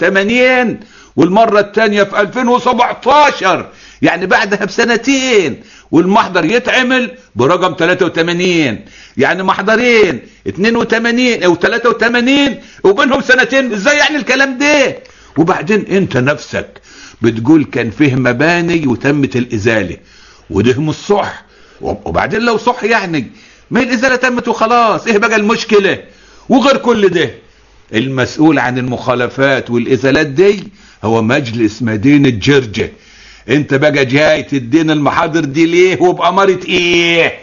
[SPEAKER 22] 82 والمرة التانية في 2017 يعني بعدها بسنتين والمحضر يتعمل برقم 83 يعني محضرين 82 او 83 وبينهم سنتين ازاي يعني الكلام ده وبعدين انت نفسك بتقول كان فيه مباني وتمت الازالة وده مش صح وبعدين لو صح يعني ما هي الازالة تمت وخلاص ايه بقى المشكلة وغير كل ده المسؤول عن المخالفات والازالات دي هو مجلس مدينة جرجة انت بقى جاي تدينا المحاضر دي ليه وبأمارة ايه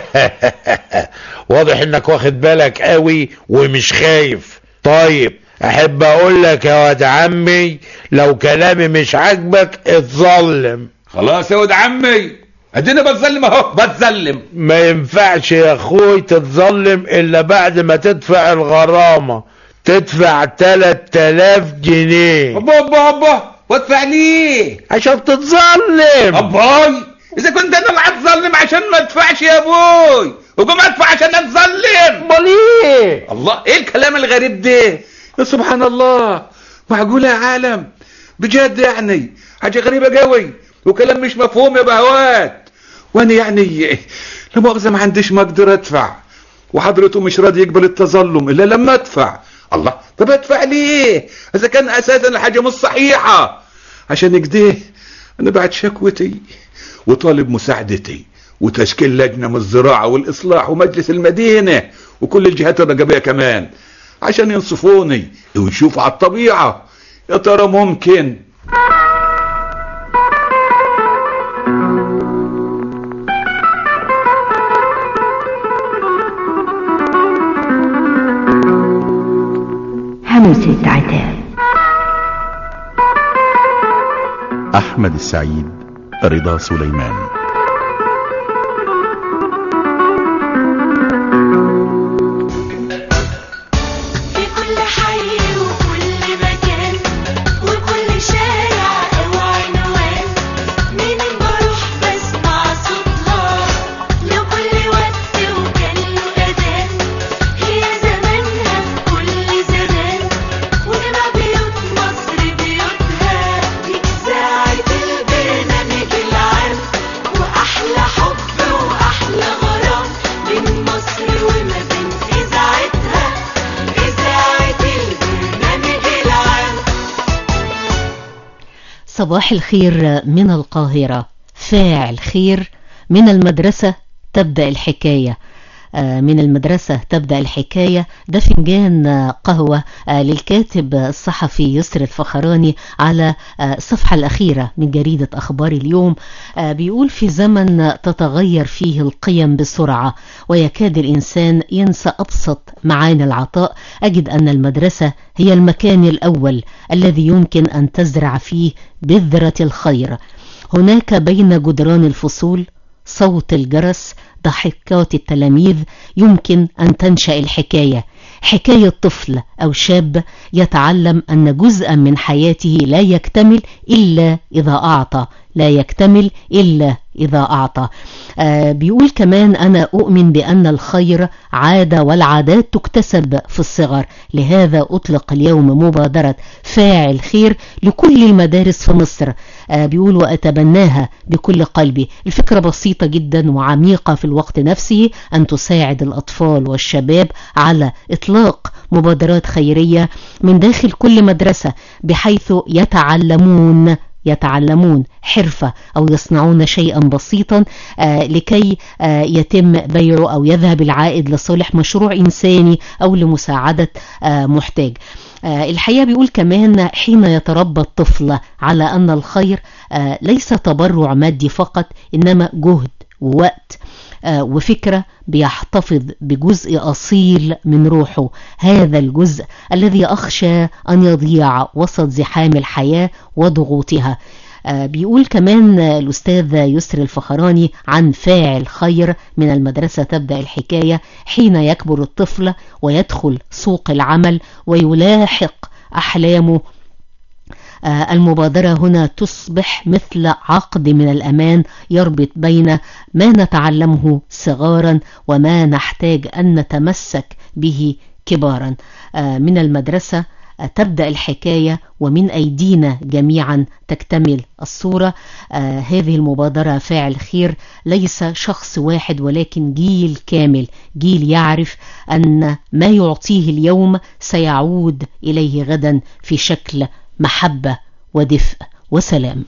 [SPEAKER 23] واضح انك واخد بالك قوي ومش خايف طيب احب اقول لك يا واد عمي لو كلامي مش عاجبك اتظلم
[SPEAKER 22] خلاص يا واد عمي ادينا بتظلم اهو بتظلم
[SPEAKER 23] ما ينفعش يا اخوي تتظلم الا بعد ما تدفع الغرامة تدفع 3000 جنيه
[SPEAKER 22] ابا ابا ابا وادفع ليه
[SPEAKER 23] عشان تتظلم
[SPEAKER 22] اباي اذا كنت انا اللي هتظلم عشان ما ادفعش يا ابوي وقوم ادفع عشان اتظلم
[SPEAKER 23] امال ايه
[SPEAKER 22] الله ايه الكلام الغريب ده يا سبحان الله معقولة يا عالم بجد يعني حاجة غريبة قوي وكلام مش مفهوم يا بهوات وانا يعني لا مؤاخذة ما عنديش مقدر ادفع وحضرته مش راضي يقبل التظلم الا لما ادفع الله طب ادفع ليه اذا كان اساسا الحاجة مش صحيحة عشان كده انا بعد شكوتي وطالب مساعدتي وتشكيل لجنة من الزراعة والاصلاح ومجلس المدينة وكل الجهات الرقابية كمان عشان ينصفوني ويشوفوا على الطبيعة يا ترى ممكن
[SPEAKER 20] همسة عتاب
[SPEAKER 8] أحمد السعيد رضا سليمان
[SPEAKER 1] في كل حي وكل مكان وكل شارع أو عنوان منين بروح بسمع صوتها لكل وقت وكان له أذان هي زمانها في كل زمان ونبع بيوت مصر بيوتها
[SPEAKER 2] صباح الخير من القاهرة فاعل خير من المدرسة تبدأ الحكاية آه، من المدرسة تبدأ الحكاية ده فنجان آه، قهوة آه، للكاتب الصحفي يسر الفخراني على آه، الصفحة الأخيرة من جريدة أخبار اليوم آه، بيقول في زمن تتغير فيه القيم بسرعة ويكاد الإنسان ينسى أبسط معاني العطاء أجد أن المدرسة هي المكان الأول الذي يمكن أن تزرع فيه بذرة الخير هناك بين جدران الفصول صوت الجرس ضحكات التلاميذ يمكن أن تنشأ الحكاية حكاية طفل أو شاب يتعلم أن جزءا من حياته لا يكتمل إلا إذا أعطى لا يكتمل إلا إذا أعطى آه بيقول كمان أنا أؤمن بأن الخير عادة والعادات تكتسب في الصغر لهذا أطلق اليوم مبادرة فاعل خير لكل المدارس في مصر آه بيقول وأتبناها بكل قلبي الفكرة بسيطة جدا وعميقة في الوقت نفسه أن تساعد الأطفال والشباب على إطلاق مبادرات خيرية من داخل كل مدرسة بحيث يتعلمون يتعلمون حرفة أو يصنعون شيئا بسيطا آه لكي آه يتم بيعه أو يذهب العائد لصالح مشروع إنساني أو لمساعدة آه محتاج آه الحقيقة بيقول كمان حين يتربى الطفل على أن الخير آه ليس تبرع مادي فقط إنما جهد ووقت آه وفكرة بيحتفظ بجزء أصيل من روحه هذا الجزء الذي أخشى أن يضيع وسط زحام الحياة وضغوطها آه بيقول كمان الأستاذ يسر الفخراني عن فاعل خير من المدرسة تبدأ الحكاية حين يكبر الطفل ويدخل سوق العمل ويلاحق أحلامه آه المبادرة هنا تصبح مثل عقد من الأمان يربط بين ما نتعلمه صغارا وما نحتاج أن نتمسك به كبارا آه من المدرسة آه تبدأ الحكاية ومن أيدينا جميعا تكتمل الصورة آه هذه المبادرة فاعل خير ليس شخص واحد ولكن جيل كامل جيل يعرف أن ما يعطيه اليوم سيعود إليه غدا في شكل محبة ودفء وسلام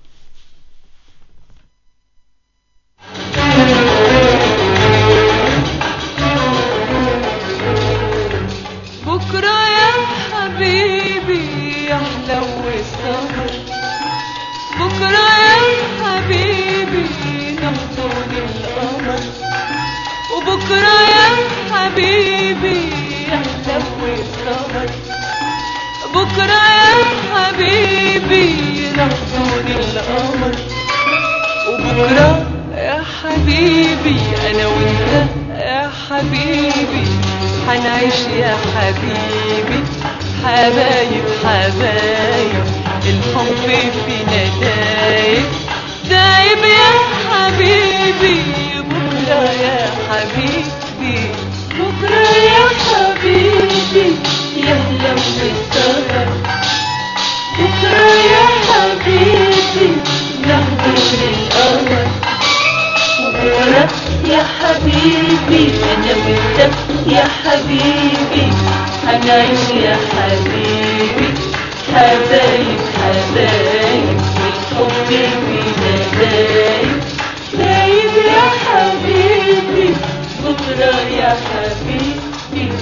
[SPEAKER 17] بكرة يا حبيبي يحلو السهر بكرة يا حبيبي نحضن القمر وبكرة يا حبيبي يحلو السهر بكرة يا حبيبي نحضن القمر وبكرة يا حبيبي أنا وأنت يا حبيبي حنعيش يا حبيبي حبايب حبايب الحب فينا دايب دايب يا حبيبي بكرة يا حبيبي بكرة يا حبيبي يهلا بالسهر بكرة يا حبيبي نحضر القمر بكرة يا حبيبي أنا وأنت يا حبيبي هنعيش يا حبيبي حبايب حبايب والحب فينا دايب دايب يا حبيبي بكرة يا حبيبي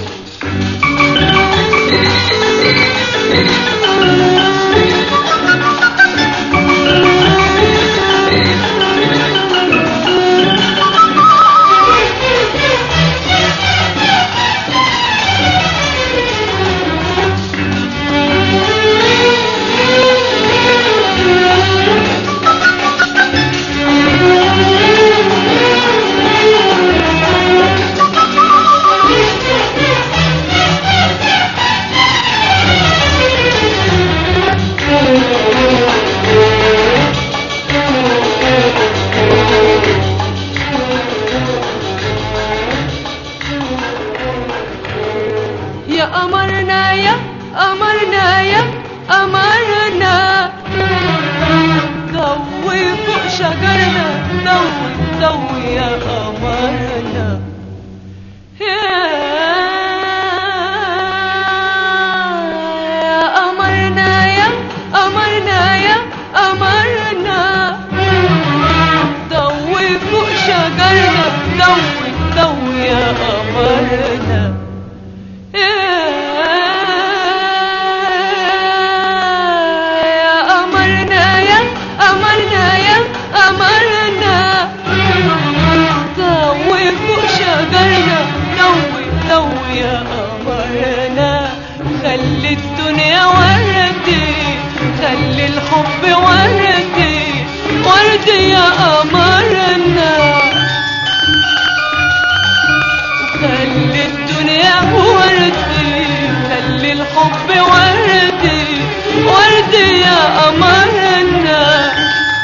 [SPEAKER 17] يا قمرنا يا قمرنا يا قمرنا ضوي فوق شجرنا ضوي ضوي يا قمرنا يا قمرنا يا قمرنا يا الدنيا وردي خلي الحب وردي وردي يا قمرنا خلي الدنيا وردي خلي الحب وردي وردي يا قمرنا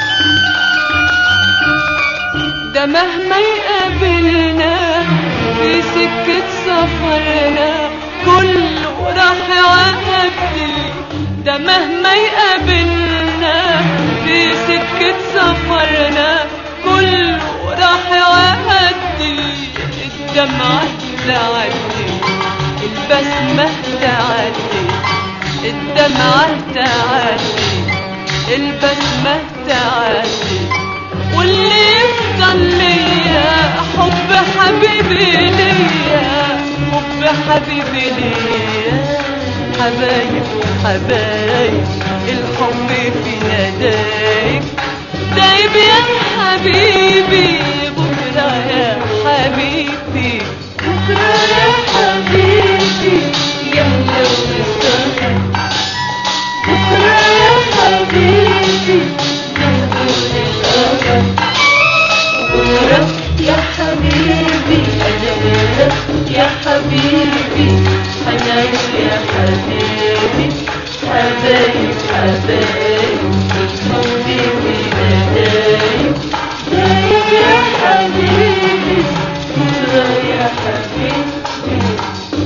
[SPEAKER 17] ده مهما يقابلنا في سكة سفرنا كله راح يعدي ده مهما يقابلنا في سكة سفرنا كله راح يعدي الدمعة تعدي البسمة تعدي الدمعة تعدي البسمة تعدي واللي يفضل ليا حب حبيبي ليا حب حبيبي ليا حبايب حبايب الحب فينا دايب دايب يا حبيبي بكرة يا حبيبي بكرة يا حبيبي يا لو السهر بكرة يا حبيبي نهدون الأمل بكرة يا حبيبي أنا وياك يا حبيبي حنعيش يا حبيبي حبايب حبايب الحب فينا دايب دايب يا حبيبي بكرة يا حبيبي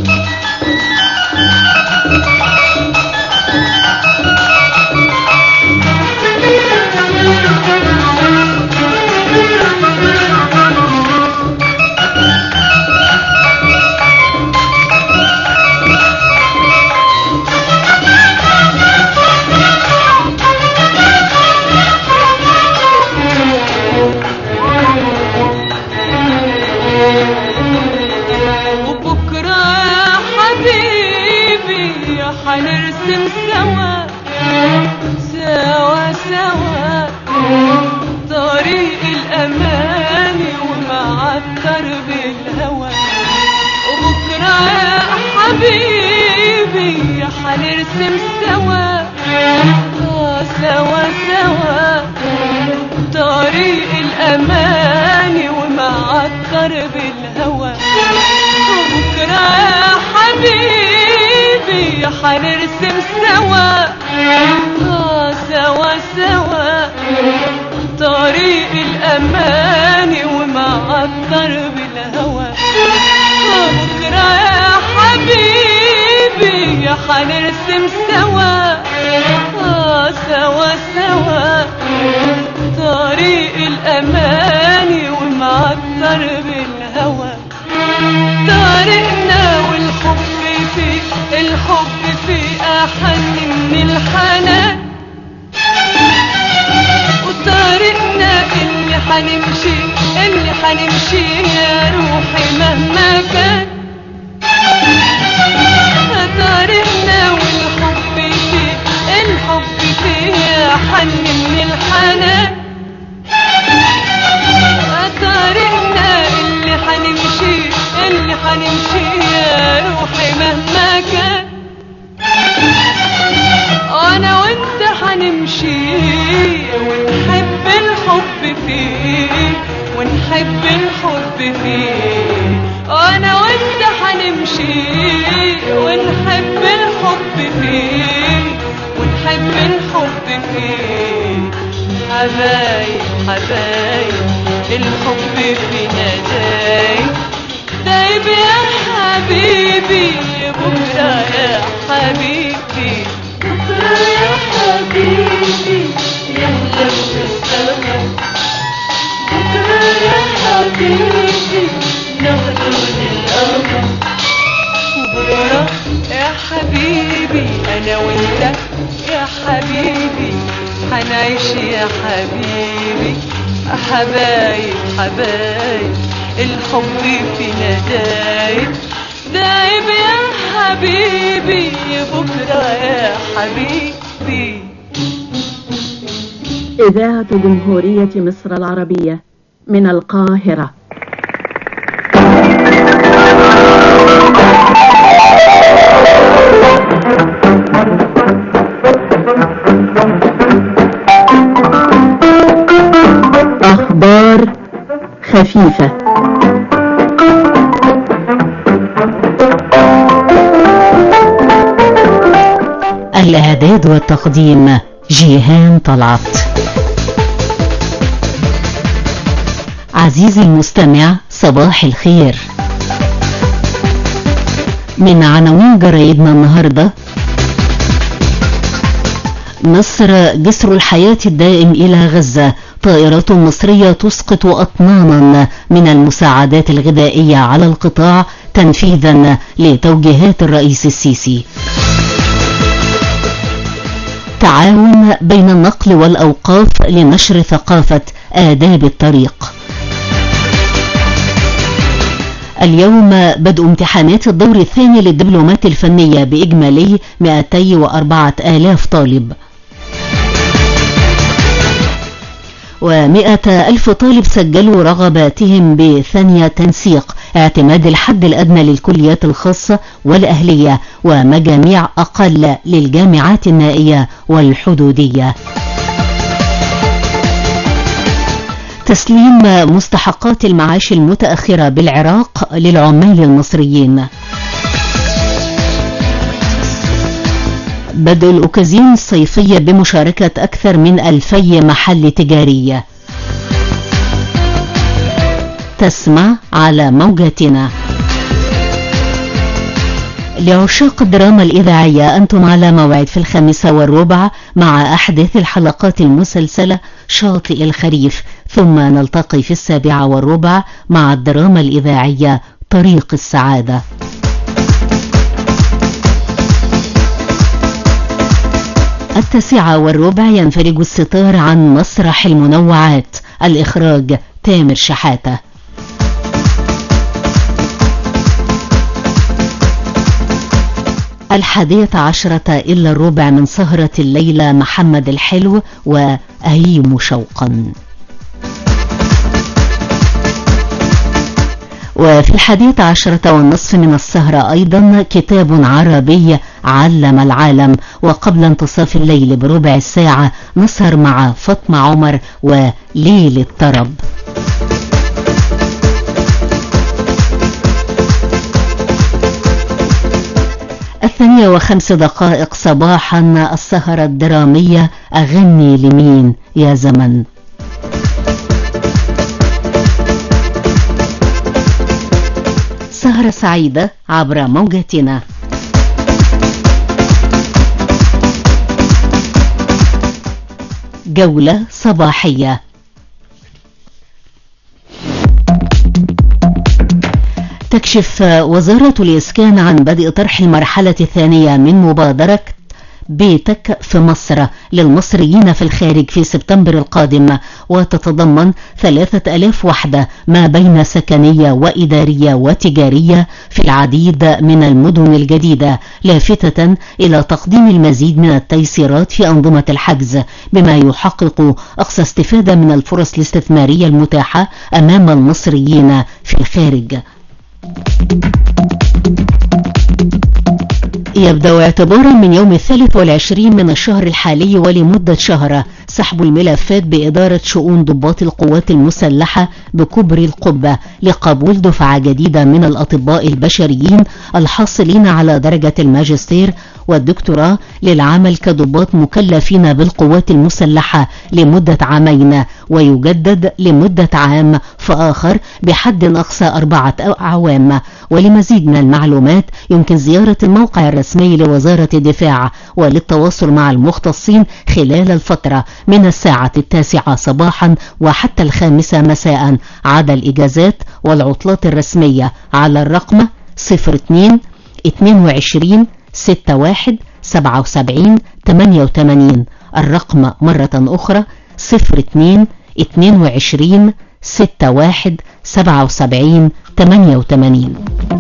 [SPEAKER 17] وبكرة يا حبيبي حنرسم سوا سوا سوا طريق الأمان ومعطر بالهوى وبكرة يا حبيبي حنرسم سوا آه سوا سوا طريق الأمان ومعطر بالهوى بكرة يا حبيبي حنرسم سوا آه سوا سوا طريق الأمان ومعطر بالهوى بكرة يا حبيبي حنرسم سوا آه سوا سوا طريق الأمان ومعطر بالهوى طريقنا والحب فيه الحب فيه أحن من الحنان وطريقنا اللي حنمشي اللي حنمشي يا روحي مهما كان طريقنا والحب فيه الحب فيه أحن من الحنان طريقنا اللي حنمشي اللي حنمشي يا روحي مهما كان انا وانت حنمشي ونحب الحب فيه ونحب الحب فيه انا وانت حنمشي ونحب الحب فيه ونحب الحب فيه حبايب حبايب الحب فينا دايب دايب يا حبيبي بكرة يا حبيبي بكرة يا حبيبي يا لو السما بكرة يا حبيبي نهدون الأمل بكرة يا حبيبي أنا وأنت يا حبيبي حنعيش يا حبيبي حبايب حبايب الحب فينا دايب دايب يا حبيبي بكرة يا حبيبي
[SPEAKER 3] إذاعة جمهورية مصر العربية من القاهرة خفيفة
[SPEAKER 2] الإعداد والتقديم جيهان طلعت عزيزي المستمع صباح الخير من عناوين جرايدنا النهارده مصر جسر الحياة الدائم إلى غزة طائرات مصرية تسقط أطنانا من المساعدات الغذائية على القطاع تنفيذا لتوجيهات الرئيس السيسي تعاون بين النقل والأوقاف لنشر ثقافة آداب الطريق اليوم بدء امتحانات الدور الثاني للدبلومات الفنية بإجمالي 204 آلاف طالب ومئة ألف طالب سجلوا رغباتهم بثانية تنسيق اعتماد الحد الأدنى للكليات الخاصة والأهلية ومجاميع أقل للجامعات النائية والحدودية تسليم مستحقات المعاش المتأخرة بالعراق للعمال المصريين بدء الأوكازيون الصيفية بمشاركة أكثر من ألفي محل تجاري تسمع على موجتنا لعشاق الدراما الإذاعية أنتم على موعد في الخامسة والربع مع أحداث الحلقات المسلسلة شاطئ الخريف ثم نلتقي في السابعة والربع مع الدراما الإذاعية طريق السعادة التاسعة والربع ينفرج الستار عن مسرح المنوعات الإخراج تامر شحاتة الحادية عشرة إلا الربع من سهرة الليلة محمد الحلو وأهيم شوقا وفي الحادية عشرة والنصف من السهرة أيضا كتاب عربي علم العالم وقبل انتصاف الليل بربع الساعة نسهر مع فاطمة عمر وليل الطرب الثانية وخمس دقائق صباحا السهرة الدرامية أغني لمين يا زمن سهرة سعيدة عبر موجتنا جولة صباحية تكشف وزارة الإسكان عن بدء طرح المرحلة الثانية من مبادرة بيتك في مصر للمصريين في الخارج في سبتمبر القادم وتتضمن ثلاثة ألاف وحدة ما بين سكنية وإدارية وتجارية في العديد من المدن الجديدة لافتة إلى تقديم المزيد من التيسيرات في أنظمة الحجز بما يحقق أقصى استفادة من الفرص الاستثمارية المتاحة أمام المصريين في الخارج يبدأ اعتبارا من يوم الثالث والعشرين من الشهر الحالي ولمدة شهر سحب الملفات بإدارة شؤون ضباط القوات المسلحة بكبر القبة لقبول دفعة جديدة من الأطباء البشريين الحاصلين على درجة الماجستير والدكتوراه للعمل كضباط مكلفين بالقوات المسلحة لمدة عامين ويجدد لمدة عام فآخر بحد أقصى أربعة أعوام ولمزيد من المعلومات يمكن زيارة الموقع الرسمي لوزارة الدفاع وللتواصل مع المختصين خلال الفترة من الساعة التاسعة صباحا وحتى الخامسة مساء عدا الإجازات والعطلات الرسمية على الرقم 02 22 61 77 88 الرقم مرة أخرى 02 22 61 77 88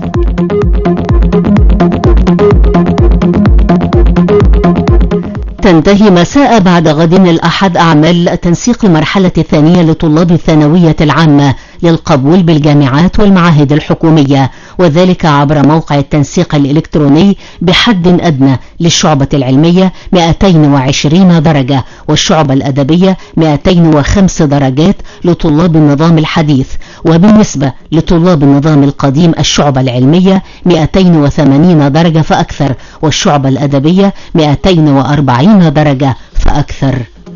[SPEAKER 2] تنتهي مساء بعد غد الأحد أعمال تنسيق المرحلة الثانية لطلاب الثانوية العامة للقبول بالجامعات والمعاهد الحكومية وذلك عبر موقع التنسيق الإلكتروني بحد أدنى للشعبة العلمية 220 درجة والشعبة الأدبية 205 درجات لطلاب النظام الحديث وبالنسبة لطلاب النظام القديم الشعبة العلمية 280 درجة فأكثر والشعبة الأدبية 240 درجة فأكثر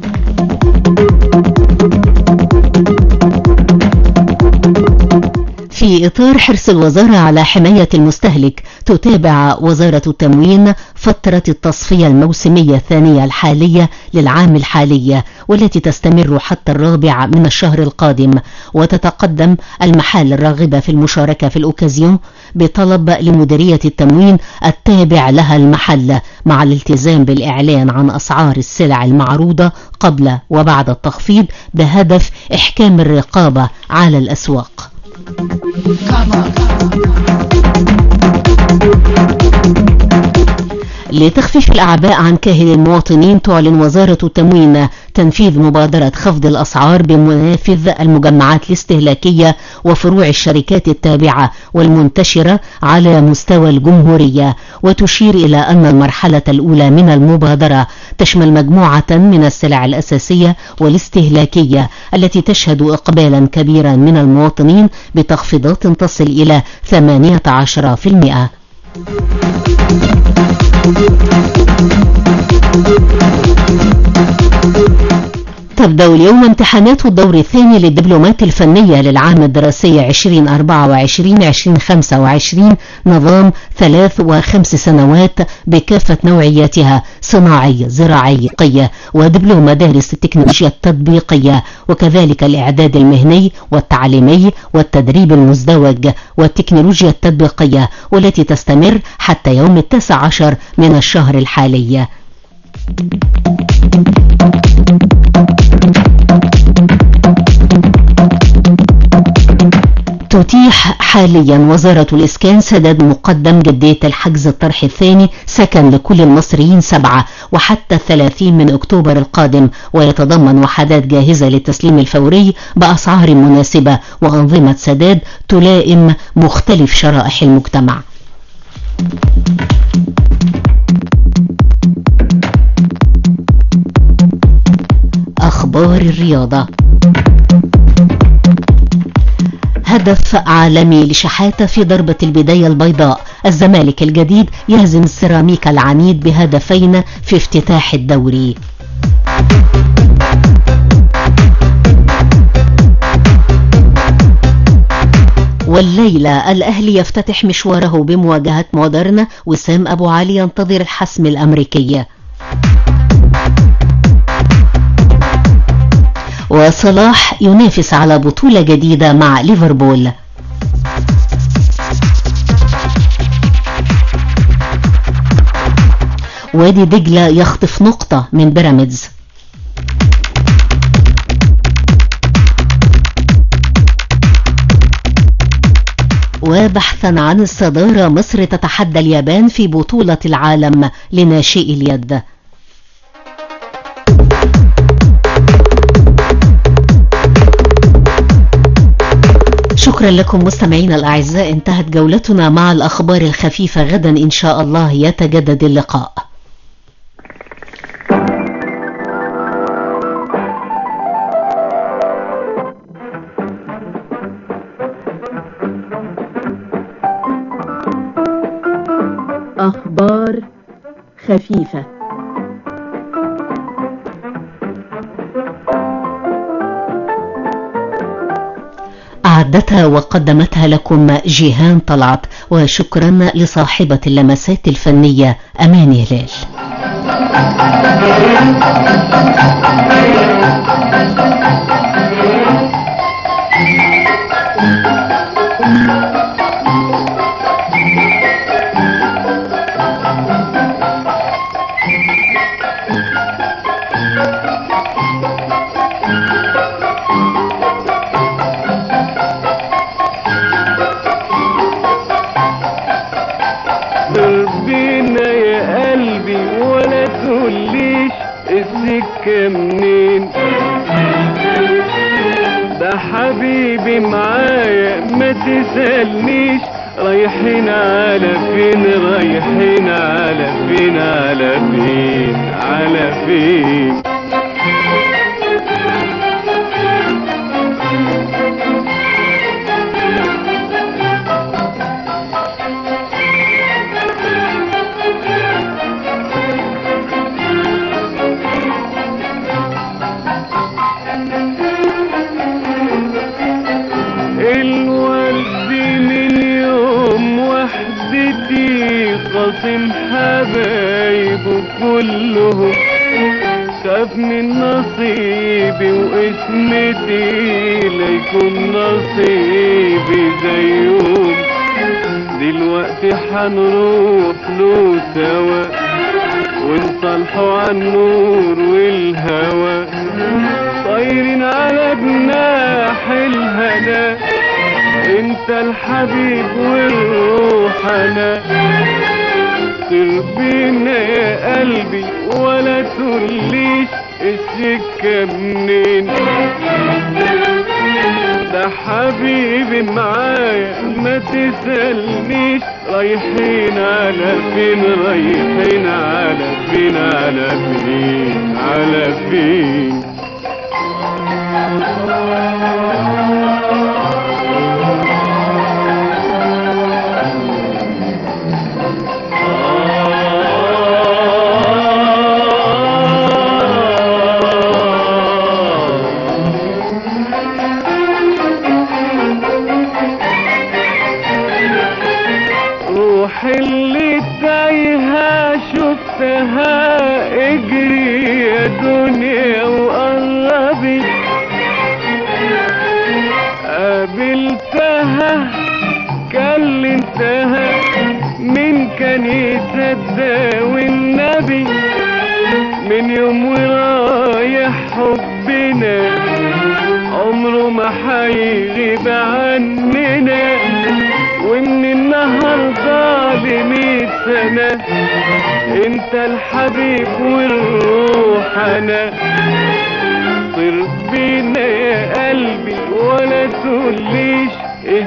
[SPEAKER 2] في إطار حرص الوزارة على حماية المستهلك تتابع وزارة التموين فترة التصفية الموسمية الثانية الحالية للعام الحالي والتي تستمر حتى الرابع من الشهر القادم وتتقدم المحال الراغبة في المشاركة في الأوكازيون بطلب لمديرية التموين التابع لها المحل مع الالتزام بالإعلان عن أسعار السلع المعروضة قبل وبعد التخفيض بهدف إحكام الرقابة على الأسواق لتخفيف الأعباء عن كاهل المواطنين تعلن وزارة التموين تنفيذ مبادرة خفض الأسعار بمنافذ المجمعات الاستهلاكية وفروع الشركات التابعة والمنتشرة على مستوى الجمهورية وتشير إلى أن المرحلة الأولى من المبادرة تشمل مجموعة من السلع الأساسية والاستهلاكية التي تشهد إقبالا كبيرا من المواطنين بتخفيضات تصل إلى 18%. تبدأ اليوم امتحانات الدور الثاني للدبلومات الفنية للعام الدراسي 2024-2025 نظام ثلاث وخمس سنوات بكافة نوعياتها صناعي زراعي قية ودبلوم مدارس التكنولوجيا التطبيقية وكذلك الإعداد المهني والتعليمي والتدريب المزدوج والتكنولوجيا التطبيقية والتي تستمر حتى يوم التاسع عشر من الشهر الحالي تتيح حاليا وزارة الإسكان سداد مقدم جدية الحجز الطرح الثاني سكن لكل المصريين سبعة وحتى الثلاثين من أكتوبر القادم ويتضمن وحدات جاهزة للتسليم الفوري بأسعار مناسبة وأنظمة سداد تلائم مختلف شرائح المجتمع أخبار الرياضة هدف عالمي لشحاتة في ضربة البداية البيضاء الزمالك الجديد يهزم السيراميكا العنيد بهدفين في افتتاح الدوري والليلة الأهلي يفتتح مشواره بمواجهة مودرنا وسام أبو علي ينتظر الحسم الأمريكي وصلاح ينافس على بطولة جديدة مع ليفربول وادي دجلة يخطف نقطة من بيراميدز وبحثا عن الصدارة مصر تتحدى اليابان في بطولة العالم لناشئي اليد شكرا لكم مستمعينا الأعزاء انتهت جولتنا مع الأخبار الخفيفة غدا إن شاء الله يتجدد اللقاء
[SPEAKER 3] أخبار خفيفة
[SPEAKER 2] أعدتها وقدمتها لكم جيهان طلعت وشكرا لصاحبة اللمسات الفنية أماني هلال
[SPEAKER 4] بينا يا قلبي ولا تقوليش السكة منين ده حبيبي معايا ما تسألنيش رايحين على فين رايحين على فين على فين على فين الورد من يوم وحدتي خاصم حبايبه كلهم خاف من نصيبي واسمتي ليكون نصيبي زيهم دلوقتي حنروح له سوا ونصالحوا عن النور والهوى طايرين على جناح الهنا انت الحبيب والروح انا سر بينا يا قلبي ولا تقوليش السكة منين ده حبيبي معايا ما تسألنيش رايحين على فين رايحين على فين على فين على فين روح اللي تايهة شفتها اجري يا دنيا وقربي قابلتها كلمتها من كان يصدق والنبي من يوم ورايح حبنا عمره ما هيغيب عننا ومن النهارده لمية سنة انت الحبيب والروح انا طير بينا يا قلبي ولا تقوليش